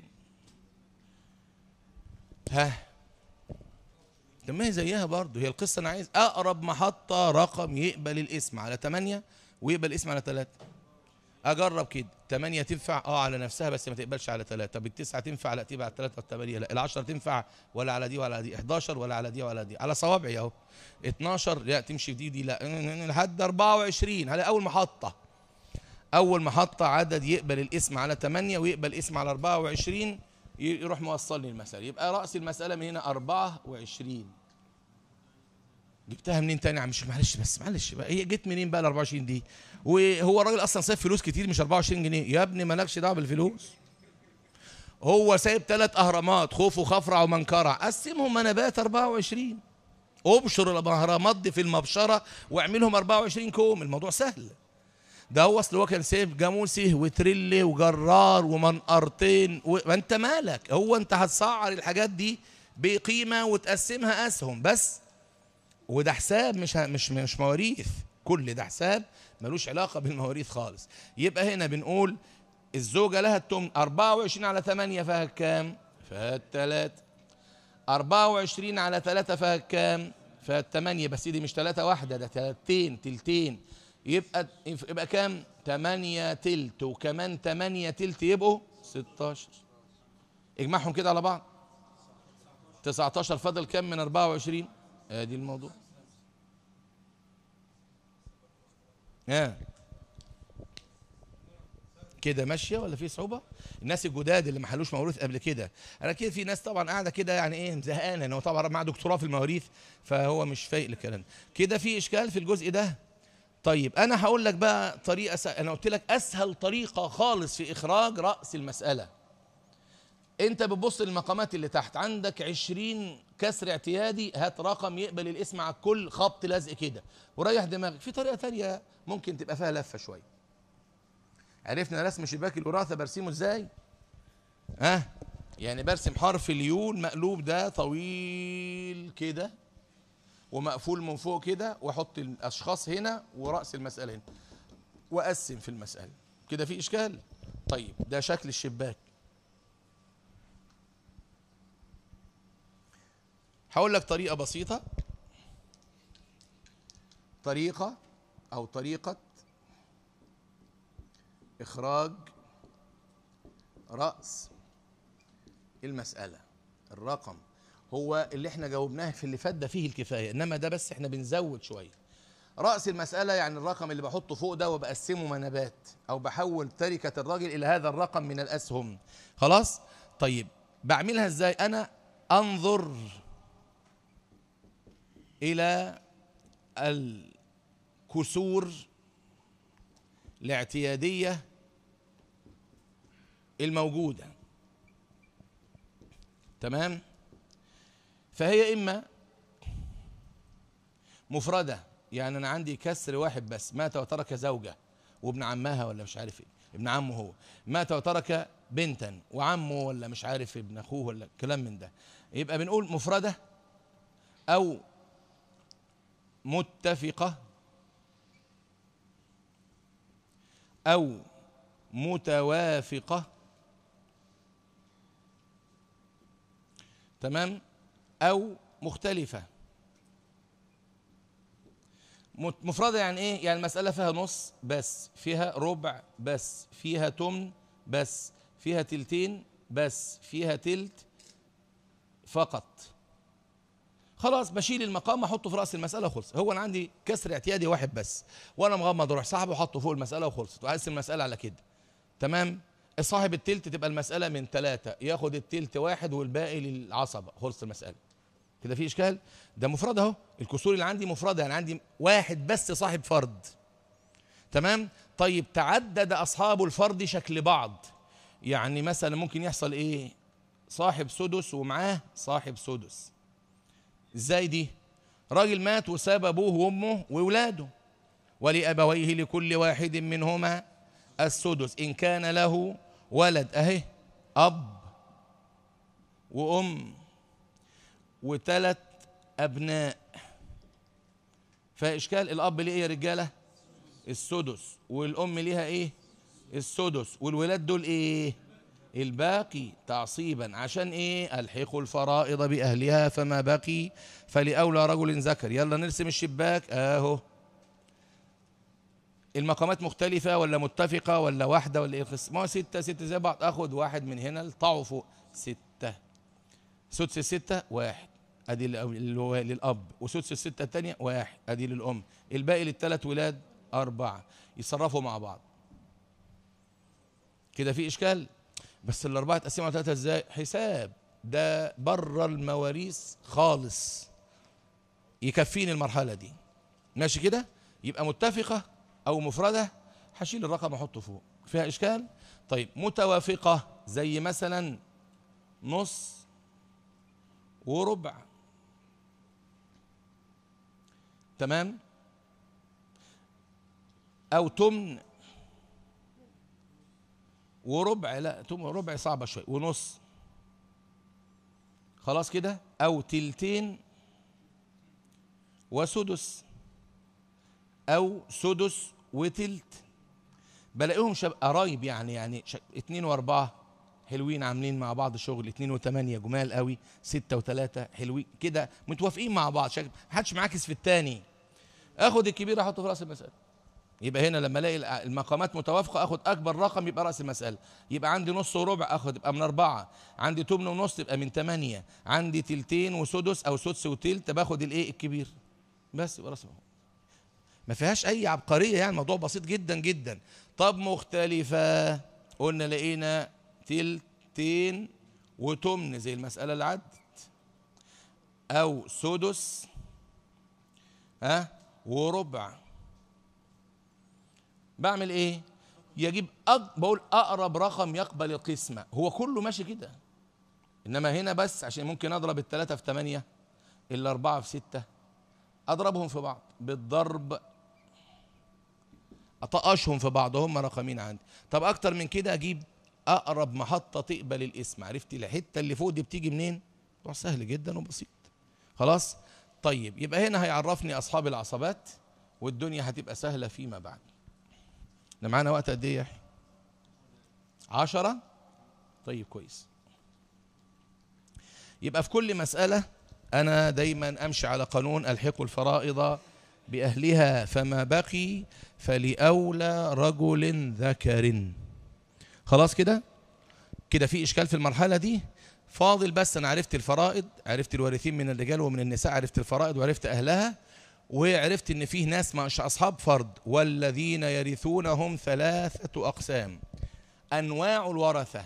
ها طب ما هي زيها برضه هي القصه انا عايز اقرب محطه رقم يقبل الاسم على 8 ويقبل الاسم على 3 اجرب كده 8 تنفع اه على نفسها بس ما تقبلش على 3 طب التسعه تنفع لا تبقى على 3 والثمانيه لا ال10 تنفع ولا على دي ولا على دي 11 ولا على دي ولا على دي على صوابعي اهو 12 لا تمشي في دي دي لا لحد 24 على اول محطه اول محطه عدد يقبل الاسم على 8 ويقبل اسم على 24 يروح موصلني المسألة يبقى رأس المسألة من هنا 24 جبتها منين تاني يا عم مش معلش بس معلش بقى هي جت منين بقى ال 24 دي وهو الراجل اصلا سايب فلوس كتير مش 24 جنيه يا ابني مالكش دعوه بالفلوس هو سايب ثلاث اهرامات خوف وخفرع ومنكرع قسمهم منابات 24 ابشر الاهرامات دي في المبشره واعملهم 24 كوم الموضوع سهل ده هو اصل هو كان سايب جاموسي وتريلي وجرار ومنقرتين و... ما انت مالك هو انت هتسعر الحاجات دي بقيمه وتقسمها اسهم بس وده حساب مش ه- مش مش مواريث كل ده حساب ملوش علاقه بالمواريث خالص يبقى هنا بنقول الزوجه لها التمن 24 على 8 فيها كام فيها التلاتة 24 على 3 فيها كام فيها التمانية بس دي مش تلاتة واحدة ده تلاتين تلتين يبقى يبقى كام 8 تلت وكمان 8 تلت يبقوا 16 اجمعهم كده على بعض 19 فاضل كام من 24 ادي الموضوع ها كده ماشيه ولا في صعوبه الناس الجداد اللي ما حلوش موروث قبل كده انا كده في ناس طبعا قاعده كده يعني ايه زهقانه ان هو طبعا مع دكتوراه في المواريث فهو مش فايق للكلام ده. كده في اشكال في الجزء ده طيب انا هقول لك بقى طريقه س... انا قلت لك اسهل طريقه خالص في اخراج راس المساله انت بتبص للمقامات اللي تحت عندك عشرين كسر اعتيادي هات رقم يقبل الاسم على الكل خبط لزق كده وريح دماغك في طريقه تانية ممكن تبقى فيها لفه شويه عرفنا رسم شباك الوراثه برسمه ازاي ها أه؟ يعني برسم حرف اليون مقلوب ده طويل كده ومقفول من فوق كده واحط الاشخاص هنا وراس المساله هنا واقسم في المساله كده في اشكال طيب ده شكل الشباك هقول لك طريقه بسيطه طريقه او طريقه اخراج راس المساله الرقم هو اللي احنا جاوبناه في اللي فات ده فيه الكفايه انما ده بس احنا بنزود شويه راس المساله يعني الرقم اللي بحطه فوق ده وبقسمه منابات او بحول تركه الراجل الى هذا الرقم من الاسهم خلاص طيب بعملها ازاي انا انظر الى الكسور الاعتياديه الموجوده تمام فهي اما مفرده يعني انا عندي كسر واحد بس مات وترك زوجه وابن عمها ولا مش عارف ايه ابن عمه هو مات وترك بنتا وعمه ولا مش عارف ابن اخوه ولا كلام من ده يبقى بنقول مفرده او متفقه او متوافقه تمام او مختلفه مفردة يعني ايه يعني المسألة فيها نص بس فيها ربع بس فيها تمن بس فيها تلتين بس فيها تلت فقط خلاص بشيل المقام احطه في راس المساله وخلص هو انا عندي كسر اعتيادي واحد بس وانا مغمض اروح سحبه واحطه فوق المساله وخلصت واقسم المساله على كده تمام صاحب التلت تبقى المساله من ثلاثه ياخد التلت واحد والباقي للعصبه خلص المساله كده في اشكال ده مفرد اهو الكسور اللي عندي مفرده يعني عندي واحد بس صاحب فرد تمام طيب تعدد اصحاب الفرد شكل بعض يعني مثلا ممكن يحصل ايه صاحب سدس ومعاه صاحب سدس ازاي دي راجل مات وساب ابوه وامه واولاده ولابويه لكل واحد منهما السدس ان كان له ولد اهي اب وام وثلاث ابناء فاشكال الاب ليه ايه يا رجاله السدس والام ليها ايه السدس والولاد دول ايه الباقي تعصيبا عشان ايه الحقوا الفرائض باهلها فما بقي فلاولى رجل ذكر يلا نرسم الشباك اهو المقامات مختلفة ولا متفقة ولا واحدة ولا ايه القصة؟ ما هو ستة ستة زي بعض اخد واحد من هنا الطعوا فوق ستة سدس الستة واحد ادي اللي هو للاب وسدس الستة الثانية واحد ادي للام الباقي للثلاث ولاد أربعة يتصرفوا مع بعض كده في إشكال بس الأربعة تقسموا على ثلاثة إزاي حساب ده بره المواريث خالص يكفيني المرحلة دي ماشي كده يبقى متفقة أو مفردة هشيل الرقم أحطه فوق فيها إشكال طيب متوافقة زي مثلا نص وربع تمام او تمن وربع لا تمن وربع صعبه شويه ونص خلاص كده او تلتين وسدس او سدس وتلت بلاقيهم شب... قرايب يعني يعني ش... اتنين واربعه حلوين عاملين مع بعض شغل اتنين وتمانية جمال قوي ستة وتلاتة حلوين كده متوافقين مع بعض شكل محدش معاكس في التاني اخد الكبير احطه في راس المسألة يبقى هنا لما الاقي المقامات متوافقة اخد اكبر رقم يبقى راس المسألة يبقى عندي نص وربع اخد يبقى من اربعة عندي تمن ونص يبقى من تمانية عندي تلتين وسدس او سدس وتلت باخد الايه الكبير بس يبقى راس المسألة. ما فيهاش اي عبقرية يعني الموضوع بسيط جدا جدا طب مختلفة قلنا لقينا تلتين وتمن زي المسألة اللي عدت أو سدس ها وربع بعمل ايه يجيب أق... بقول اقرب رقم يقبل القسمه هو كله ماشي كده انما هنا بس عشان ممكن اضرب الثلاثه في ثمانيه الاربعه في سته اضربهم في بعض بالضرب اطقشهم في بعض هم رقمين عندي طب اكتر من كده اجيب اقرب محطه تقبل الاسم عرفت الحته اللي فوق دي بتيجي منين موضوع سهل جدا وبسيط خلاص طيب يبقى هنا هيعرفني اصحاب العصبات والدنيا هتبقى سهله فيما بعد احنا معانا وقت قد ايه يا يحيى؟ عشرة طيب كويس يبقى في كل مسألة أنا دايما أمشي على قانون ألحق الفرائض بأهلها فما بقي فلأولى رجل ذكر خلاص كده كده في إشكال في المرحلة دي فاضل بس أنا عرفت الفرائض عرفت الوارثين من الرجال ومن النساء عرفت الفرائض وعرفت أهلها وعرفت ان فيه ناس مش اصحاب فرض والذين يرثونهم ثلاثه اقسام انواع الورثه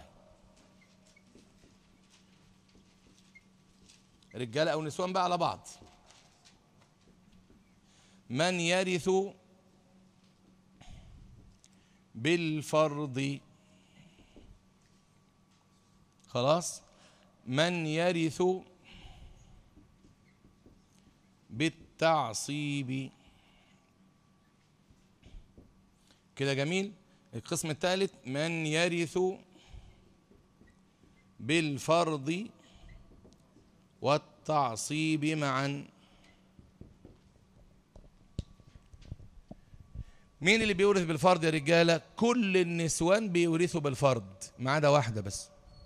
رجاله او نسوان بقى على بعض من يرث بالفرض خلاص من يرث بالتعصيب كده جميل القسم الثالث من يرث بالفرض والتعصيب معا مين اللي بيورث بالفرض يا رجاله كل النسوان بيورثوا بالفرض ما عدا واحده بس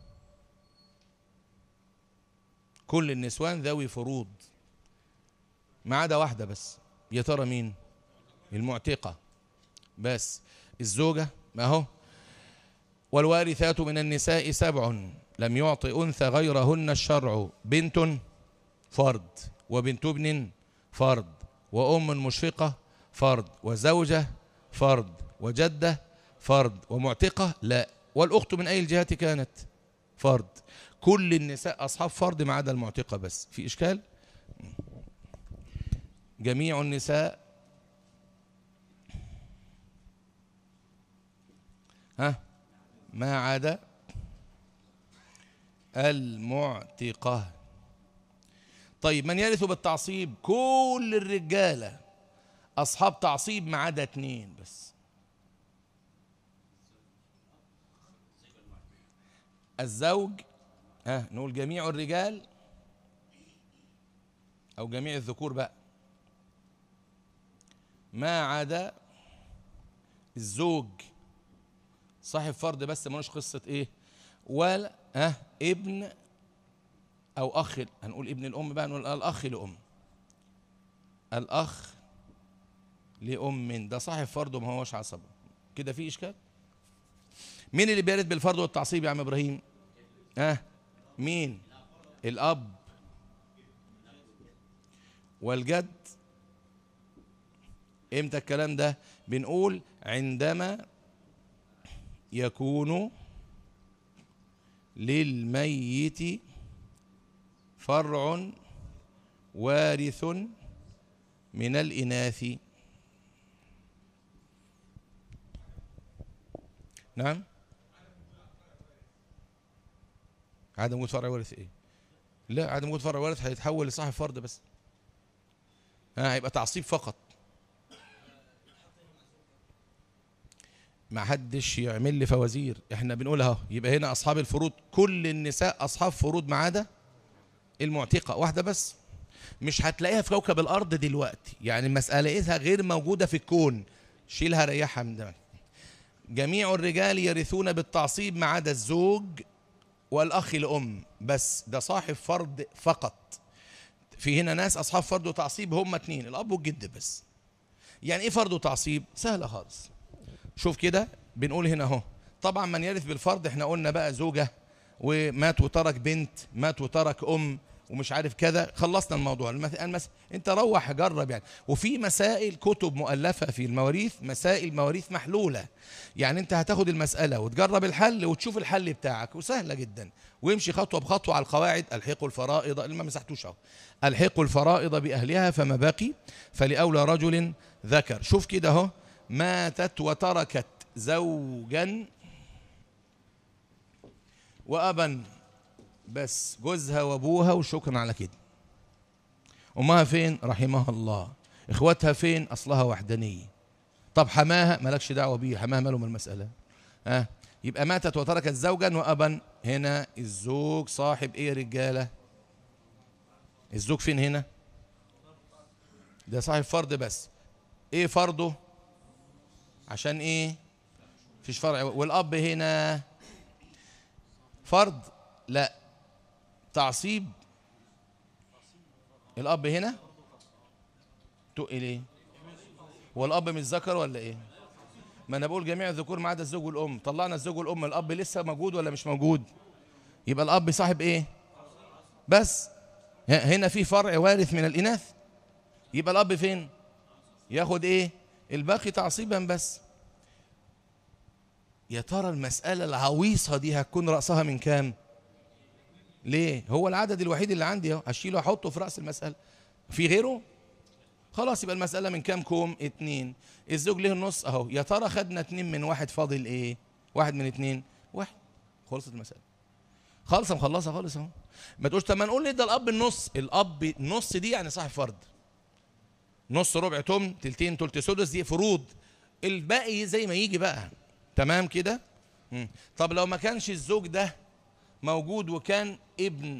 كل النسوان ذوي فروض ما عدا واحدة بس يا ترى مين المعتقة بس الزوجة ما هو والوارثات من النساء سبع لم يعط أنثى غيرهن الشرع بنت فرد وبنت ابن فرد وأم مشفقة فرد وزوجة فرد وجدة فرد ومعتقة لا والأخت من أي الجهات كانت فرد كل النساء أصحاب فرد ما عدا المعتقة بس في إشكال؟ جميع النساء ها ما عدا المعتقة طيب من يرث بالتعصيب كل الرجالة أصحاب تعصيب ما عدا اتنين بس الزوج ها نقول جميع الرجال أو جميع الذكور بقى ما عدا الزوج صاحب فرد بس ملوش قصة ايه ولا ها ابن او اخ هنقول ابن الام بقى نقول الاخ لام الاخ لام ده صاحب فرد وما هوش عصبه كده في اشكال مين اللي بيرد بالفرد والتعصيب يا عم ابراهيم ها مين الاب والجد امتى الكلام ده بنقول عندما يكون للميت فرع وارث من الإناث نعم عدم وجود فرع وارث ايه لا عدم وجود فرع وارث هيتحول لصاحب فرد بس ها هيبقى تعصيب فقط ما حدش يعمل لي فوازير احنا بنقول اهو يبقى هنا اصحاب الفروض كل النساء اصحاب فروض ما عدا المعتقه واحده بس مش هتلاقيها في كوكب الارض دلوقتي يعني المساله اذا غير موجوده في الكون شيلها ريحها من دماغك جميع الرجال يرثون بالتعصيب ما عدا الزوج والاخ الام بس ده صاحب فرض فقط في هنا ناس اصحاب فرض وتعصيب هم اتنين الاب والجد بس يعني ايه فرض وتعصيب سهله خالص شوف كده بنقول هنا اهو طبعا من يرث بالفرض احنا قلنا بقى زوجه ومات وترك بنت مات وترك ام ومش عارف كذا خلصنا الموضوع المث... المس... انت روح جرب يعني وفي مسائل كتب مؤلفة في المواريث مسائل مواريث محلولة يعني انت هتاخد المسألة وتجرب الحل وتشوف الحل بتاعك وسهلة جدا ويمشي خطوة بخطوة على القواعد الحقوا الفرائض اللي ما مسحتوش اهو الحقوا الفرائض بأهلها فما باقي فلأولى رجل ذكر شوف كده اهو ماتت وتركت زوجا وأبا بس جوزها وابوها وشكرا على كده امها فين رحمها الله اخواتها فين اصلها وحدانيه طب حماها مالكش دعوه بيه حماها مالهم المساله ها أه؟ يبقى ماتت وتركت زوجا وابا هنا الزوج صاحب ايه يا رجاله الزوج فين هنا ده صاحب فرض بس ايه فرضه عشان ايه فيش فرع والاب هنا فرض لا تعصيب الاب هنا تقل ايه هو الاب مش ذكر ولا ايه ما انا بقول جميع الذكور ما عدا الزوج والام طلعنا الزوج والام الاب لسه موجود ولا مش موجود يبقى الاب صاحب ايه بس هنا في فرع وارث من الاناث يبقى الاب فين ياخد ايه الباقي تعصيبا بس يا ترى المسألة العويصة دي هتكون رأسها من كام ليه هو العدد الوحيد اللي عندي اهو هشيله احطه في رأس المسألة في غيره خلاص يبقى المسألة من كام كوم اتنين الزوج له النص اهو يا ترى خدنا اتنين من واحد فاضل ايه واحد من اتنين واحد خلصت المسألة خالصة مخلصة خالص اهو ما تقولش طب ما نقول ليه ده الاب النص الاب النص دي يعني صاحب فرض نص ربع تم تلتين تلت سدس دي فروض الباقي زي ما يجي بقى تمام كده طب لو ما كانش الزوج ده موجود وكان ابن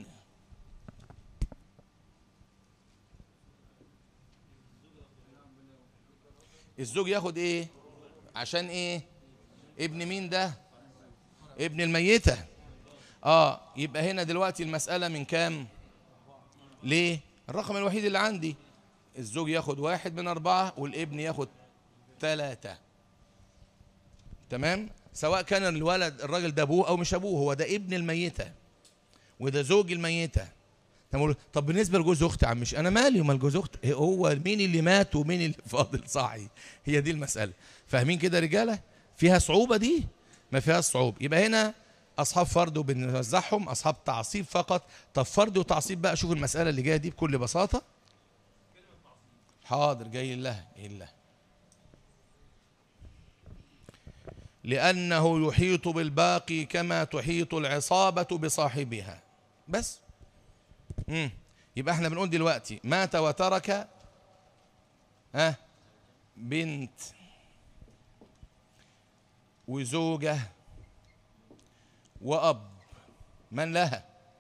الزوج ياخد ايه عشان ايه ابن مين ده ابن الميتة اه يبقى هنا دلوقتي المسألة من كام ليه الرقم الوحيد اللي عندي الزوج ياخد واحد من أربعة والابن ياخد ثلاثة تمام سواء كان الولد الراجل ده ابوه او مش ابوه هو ده ابن الميته وده زوج الميته طب بالنسبه لجوز اختي عم مش انا مالي ومال جوز اختي هو مين اللي مات ومين اللي فاضل صاحي هي دي المساله فاهمين كده رجاله فيها صعوبه دي ما فيهاش صعوبه يبقى هنا اصحاب فرد وبنوزعهم اصحاب تعصيب فقط طب فرد وتعصيب بقى شوف المساله اللي جايه دي بكل بساطه حاضر جاي لها جاي لها لأنه يحيط بالباقي كما تحيط العصابة بصاحبها بس مم. يبقى احنا بنقول دلوقتي مات وترك ها بنت وزوجة وأب من لها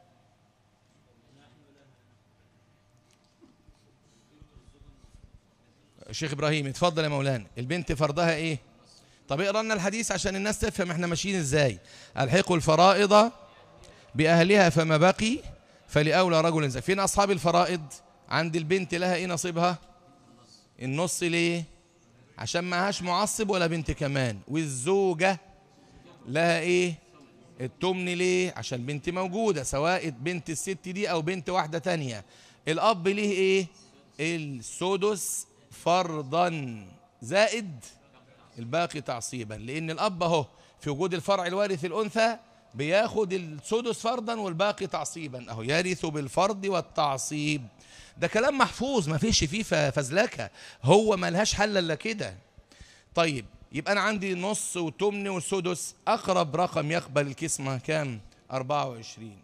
الشيخ إبراهيم اتفضل يا مولانا البنت فرضها ايه طب اقرا لنا الحديث عشان الناس تفهم احنا ماشيين ازاي الحقوا الفرائض باهلها فما بقي فلاولى رجل زي فين اصحاب الفرائض عند البنت لها ايه نصيبها النص ليه عشان معهاش معصب ولا بنت كمان والزوجه لها ايه التمن ليه عشان بنت موجوده سواء بنت الست دي او بنت واحده تانية الاب ليه ايه السدس فرضا زائد الباقي تعصيبا لان الاب اهو في وجود الفرع الوارث الانثى بياخد السدس فرضا والباقي تعصيبا اهو يرث بالفرض والتعصيب ده كلام محفوظ ما فيش فيه فزلكه هو ملهاش حل الا كده طيب يبقى انا عندي نص وتمن والسدس اقرب رقم يقبل القسمه كام 24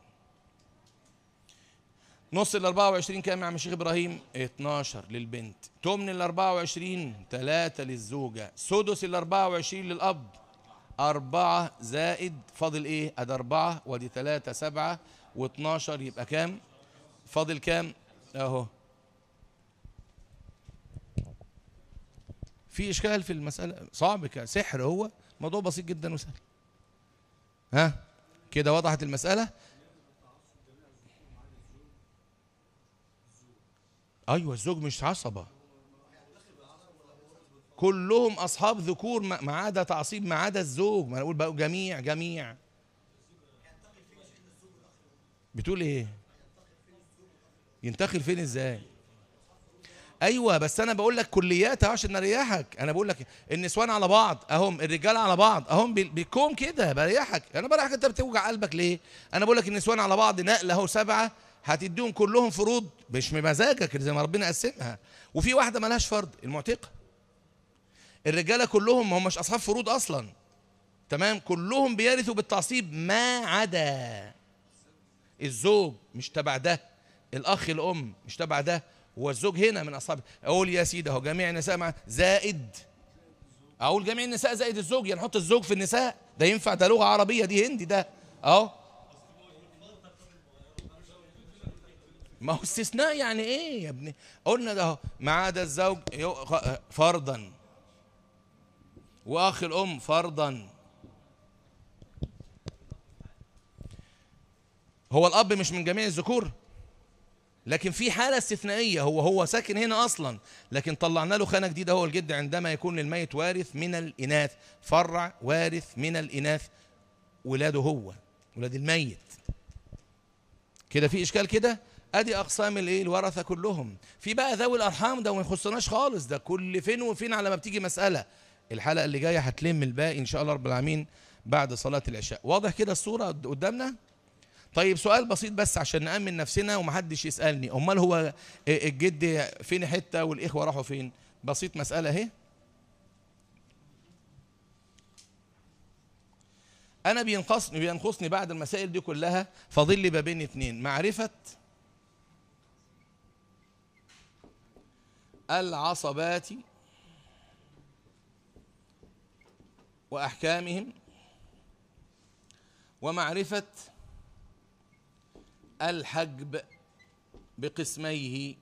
نص ال 24 كام يا عم الشيخ ابراهيم 12 للبنت تمن ال 24 3 للزوجه سدس ال 24 للاب أربعة زائد فاضل إيه؟ أدي أربعة وأدي ثلاثة سبعة و12 يبقى كام؟ فاضل كام؟ أهو في إشكال في المسألة صعب كسحر هو موضوع بسيط جدا وسهل ها كده وضحت المسألة ايوه الزوج مش عصبه كلهم اصحاب ذكور ما عدا تعصيب ما عدا الزوج ما نقول بقى جميع جميع بتقول ايه ينتقل فين ازاي ايوه بس انا بقول لك كليات أهو عشان اريحك انا بقول لك النسوان على بعض اهم الرجال على بعض اهم بال- بالكوم كده بريحك انا بريحك انت بتوجع قلبك ليه انا بقول لك النسوان على بعض نقله اهو سبعه هتديهم كلهم فروض مش بمزاجك زي ما ربنا قسمها وفي واحده ملهاش فرض المعتقه الرجاله كلهم ما هماش اصحاب فروض اصلا تمام كلهم بيرثوا بالتعصيب ما عدا الزوج مش تبع ده الاخ الام مش تبع ده هو الزوج هنا من اصحاب اقول يا سيدي اهو جميع النساء مع زائد اقول جميع النساء زائد الزوج يعني نحط الزوج في النساء ده ينفع ده لغه عربيه دي هندي ده اهو ما هو استثناء يعني ايه يا ابني قلنا ده اهو ما عدا الزوج يو- خ- فرضا واخ الام فرضا هو الاب مش من جميع الذكور لكن في حاله استثنائيه هو هو ساكن هنا اصلا لكن طلعنا له خانه جديده هو الجد عندما يكون للميت وارث من الاناث فرع وارث من الاناث ولاده هو ولاد الميت كده في اشكال كده ادي اقسام الايه الورثه كلهم في بقى ذوي الارحام ده ما يخصناش خالص ده كل فين وفين على ما بتيجي مساله الحلقه اللي جايه هتلم الباقي ان شاء الله رب العالمين بعد صلاه العشاء واضح كده الصوره قد- قدامنا طيب سؤال بسيط بس عشان نأمن نفسنا ومحدش يسألني أمال هو الجد فين حتة والإخوة راحوا فين بسيط مسألة اهي أنا بينقصني بينقصني بعد المسائل دي كلها فاضل لي بابين اتنين معرفة العصبات وأحكامهم ومعرفة الحجب بقسميه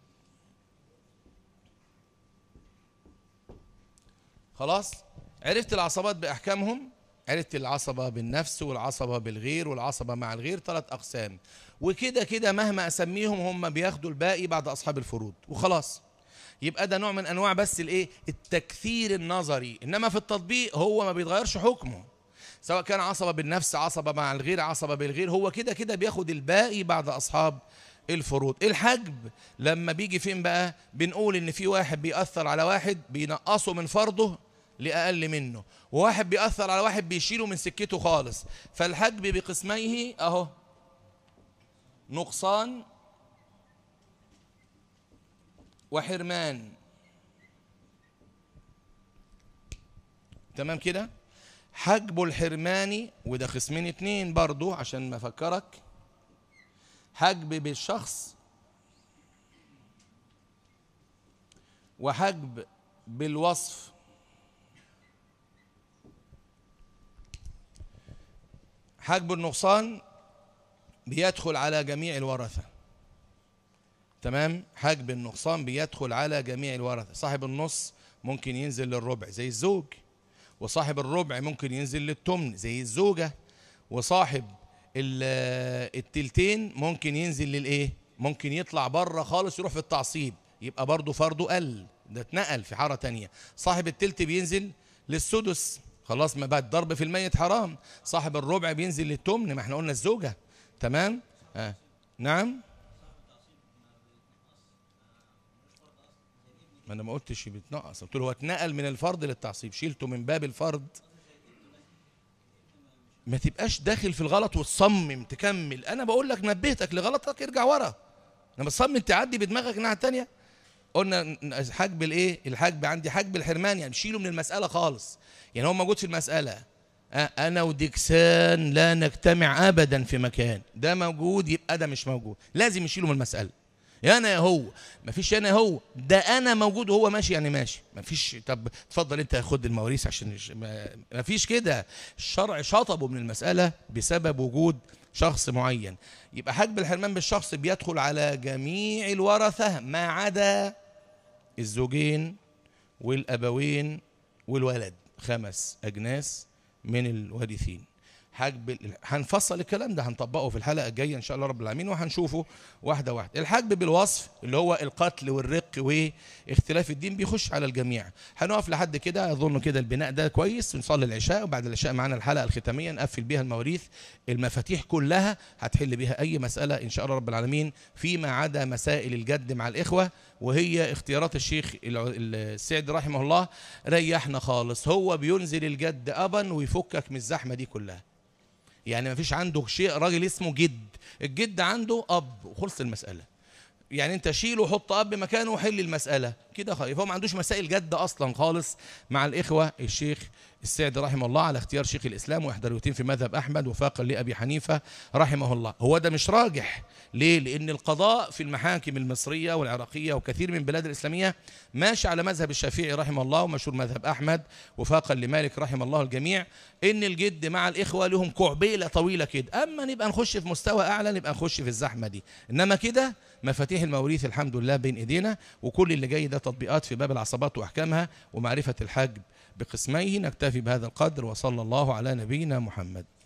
خلاص عرفت العصبات بأحكامهم عرفت العصبة بالنفس والعصبة بالغير والعصبة مع الغير ثلاث أقسام وكده كده مهما أسميهم هم بياخدوا الباقي بعد أصحاب الفروض وخلاص يبقى ده نوع من أنواع بس الإيه التكثير النظري إنما في التطبيق هو ما بيتغيرش حكمه سواء كان عصبة بالنفس عصبة مع الغير عصبة بالغير هو كده كده بياخد الباقي بعد أصحاب الفروض الحجب لما بيجي فين بقى بنقول ان في واحد بيأثر على واحد بينقصه من فرضه لأقل منه وواحد بيأثر على واحد بيشيله من سكته خالص فالحجب بقسميه اهو نقصان وحرمان تمام كده حجب الحرمان وده قسمين اتنين برضو عشان ما افكرك حجب بالشخص وحجب بالوصف حجب النقصان بيدخل على جميع الورثة تمام حجب النقصان بيدخل على جميع الورثة صاحب النص ممكن ينزل للربع زي الزوج وصاحب الربع ممكن ينزل للتمن زي الزوجة وصاحب ال- التلتين ممكن ينزل للايه ممكن يطلع بره خالص يروح في التعصيب يبقى برضه فرضه قل ده اتنقل في حارة تانية صاحب التلت بينزل للسدس خلاص ما بعد ضرب في الميت حرام صاحب الربع بينزل للتمن ما احنا قلنا الزوجة تمام آه. نعم ما انا ما قلتش بيتنقص قلت له هو اتنقل من الفرض للتعصيب شيلته من باب الفرض ما تبقاش داخل في الغلط وتصمم تكمل انا بقول لك نبهتك لغلطك ارجع ورا انا بتصمم تعدي بدماغك الناحيه الثانيه قلنا حجب الايه الحجب عندي حجب الحرمان يعني شيله من المساله خالص يعني هو موجود في المساله آه، انا وديكسان لا نجتمع ابدا في مكان ده موجود يبقى ده مش موجود لازم يشيله من المساله يا انا يا هو مفيش انا يا هو ده انا موجود وهو ماشي يعني ماشي مفيش طب اتفضل انت خد المواريث عشان يش- ما- مفيش كده الشرع شطبه من المساله بسبب وجود شخص معين يبقى حجب الحرمان بالشخص بيدخل على جميع الورثه ما عدا الزوجين والابوين والولد خمس اجناس من الوارثين حجب ال- هنفصل الكلام ده هنطبقه في الحلقه الجايه ان شاء الله رب العالمين وهنشوفه واحده واحده الحجب بالوصف اللي هو القتل والرق واختلاف الدين بيخش على الجميع هنقف لحد كده اظن كده البناء ده كويس نصلي العشاء وبعد العشاء معانا الحلقه الختاميه نقفل بيها المواريث المفاتيح كلها هتحل بيها اي مساله ان شاء الله رب العالمين فيما عدا مسائل الجد مع الاخوه وهي اختيارات الشيخ الع- السعدي رحمه الله ريحنا خالص هو بينزل الجد ابا ويفكك من الزحمه دي كلها يعني ما فيش عنده شيء راجل اسمه جد الجد عنده اب وخلص المساله يعني انت شيله وحط اب مكانه وحل المساله كده خالص هو ما عندوش مسائل جد اصلا خالص مع الاخوه الشيخ السعدي رحمه الله على اختيار شيخ الاسلام واحدى الروايتين في مذهب احمد وفاقا لابي حنيفه رحمه الله هو ده مش راجح ليه لان القضاء في المحاكم المصريه والعراقيه وكثير من البلاد الاسلاميه ماشي على مذهب الشافعي رحمه الله ومشهور مذهب احمد وفاقا لمالك رحمه الله الجميع ان الجد مع الاخوه لهم كعبيله طويله كده اما نبقى نخش في مستوى اعلى نبقى نخش في الزحمه دي انما كده مفاتيح المواريث الحمد لله بين ايدينا وكل اللي جاي ده تطبيقات في باب العصبات واحكامها ومعرفه الحج بقسميه نكتفي بهذا القدر وصلى الله على نبينا محمد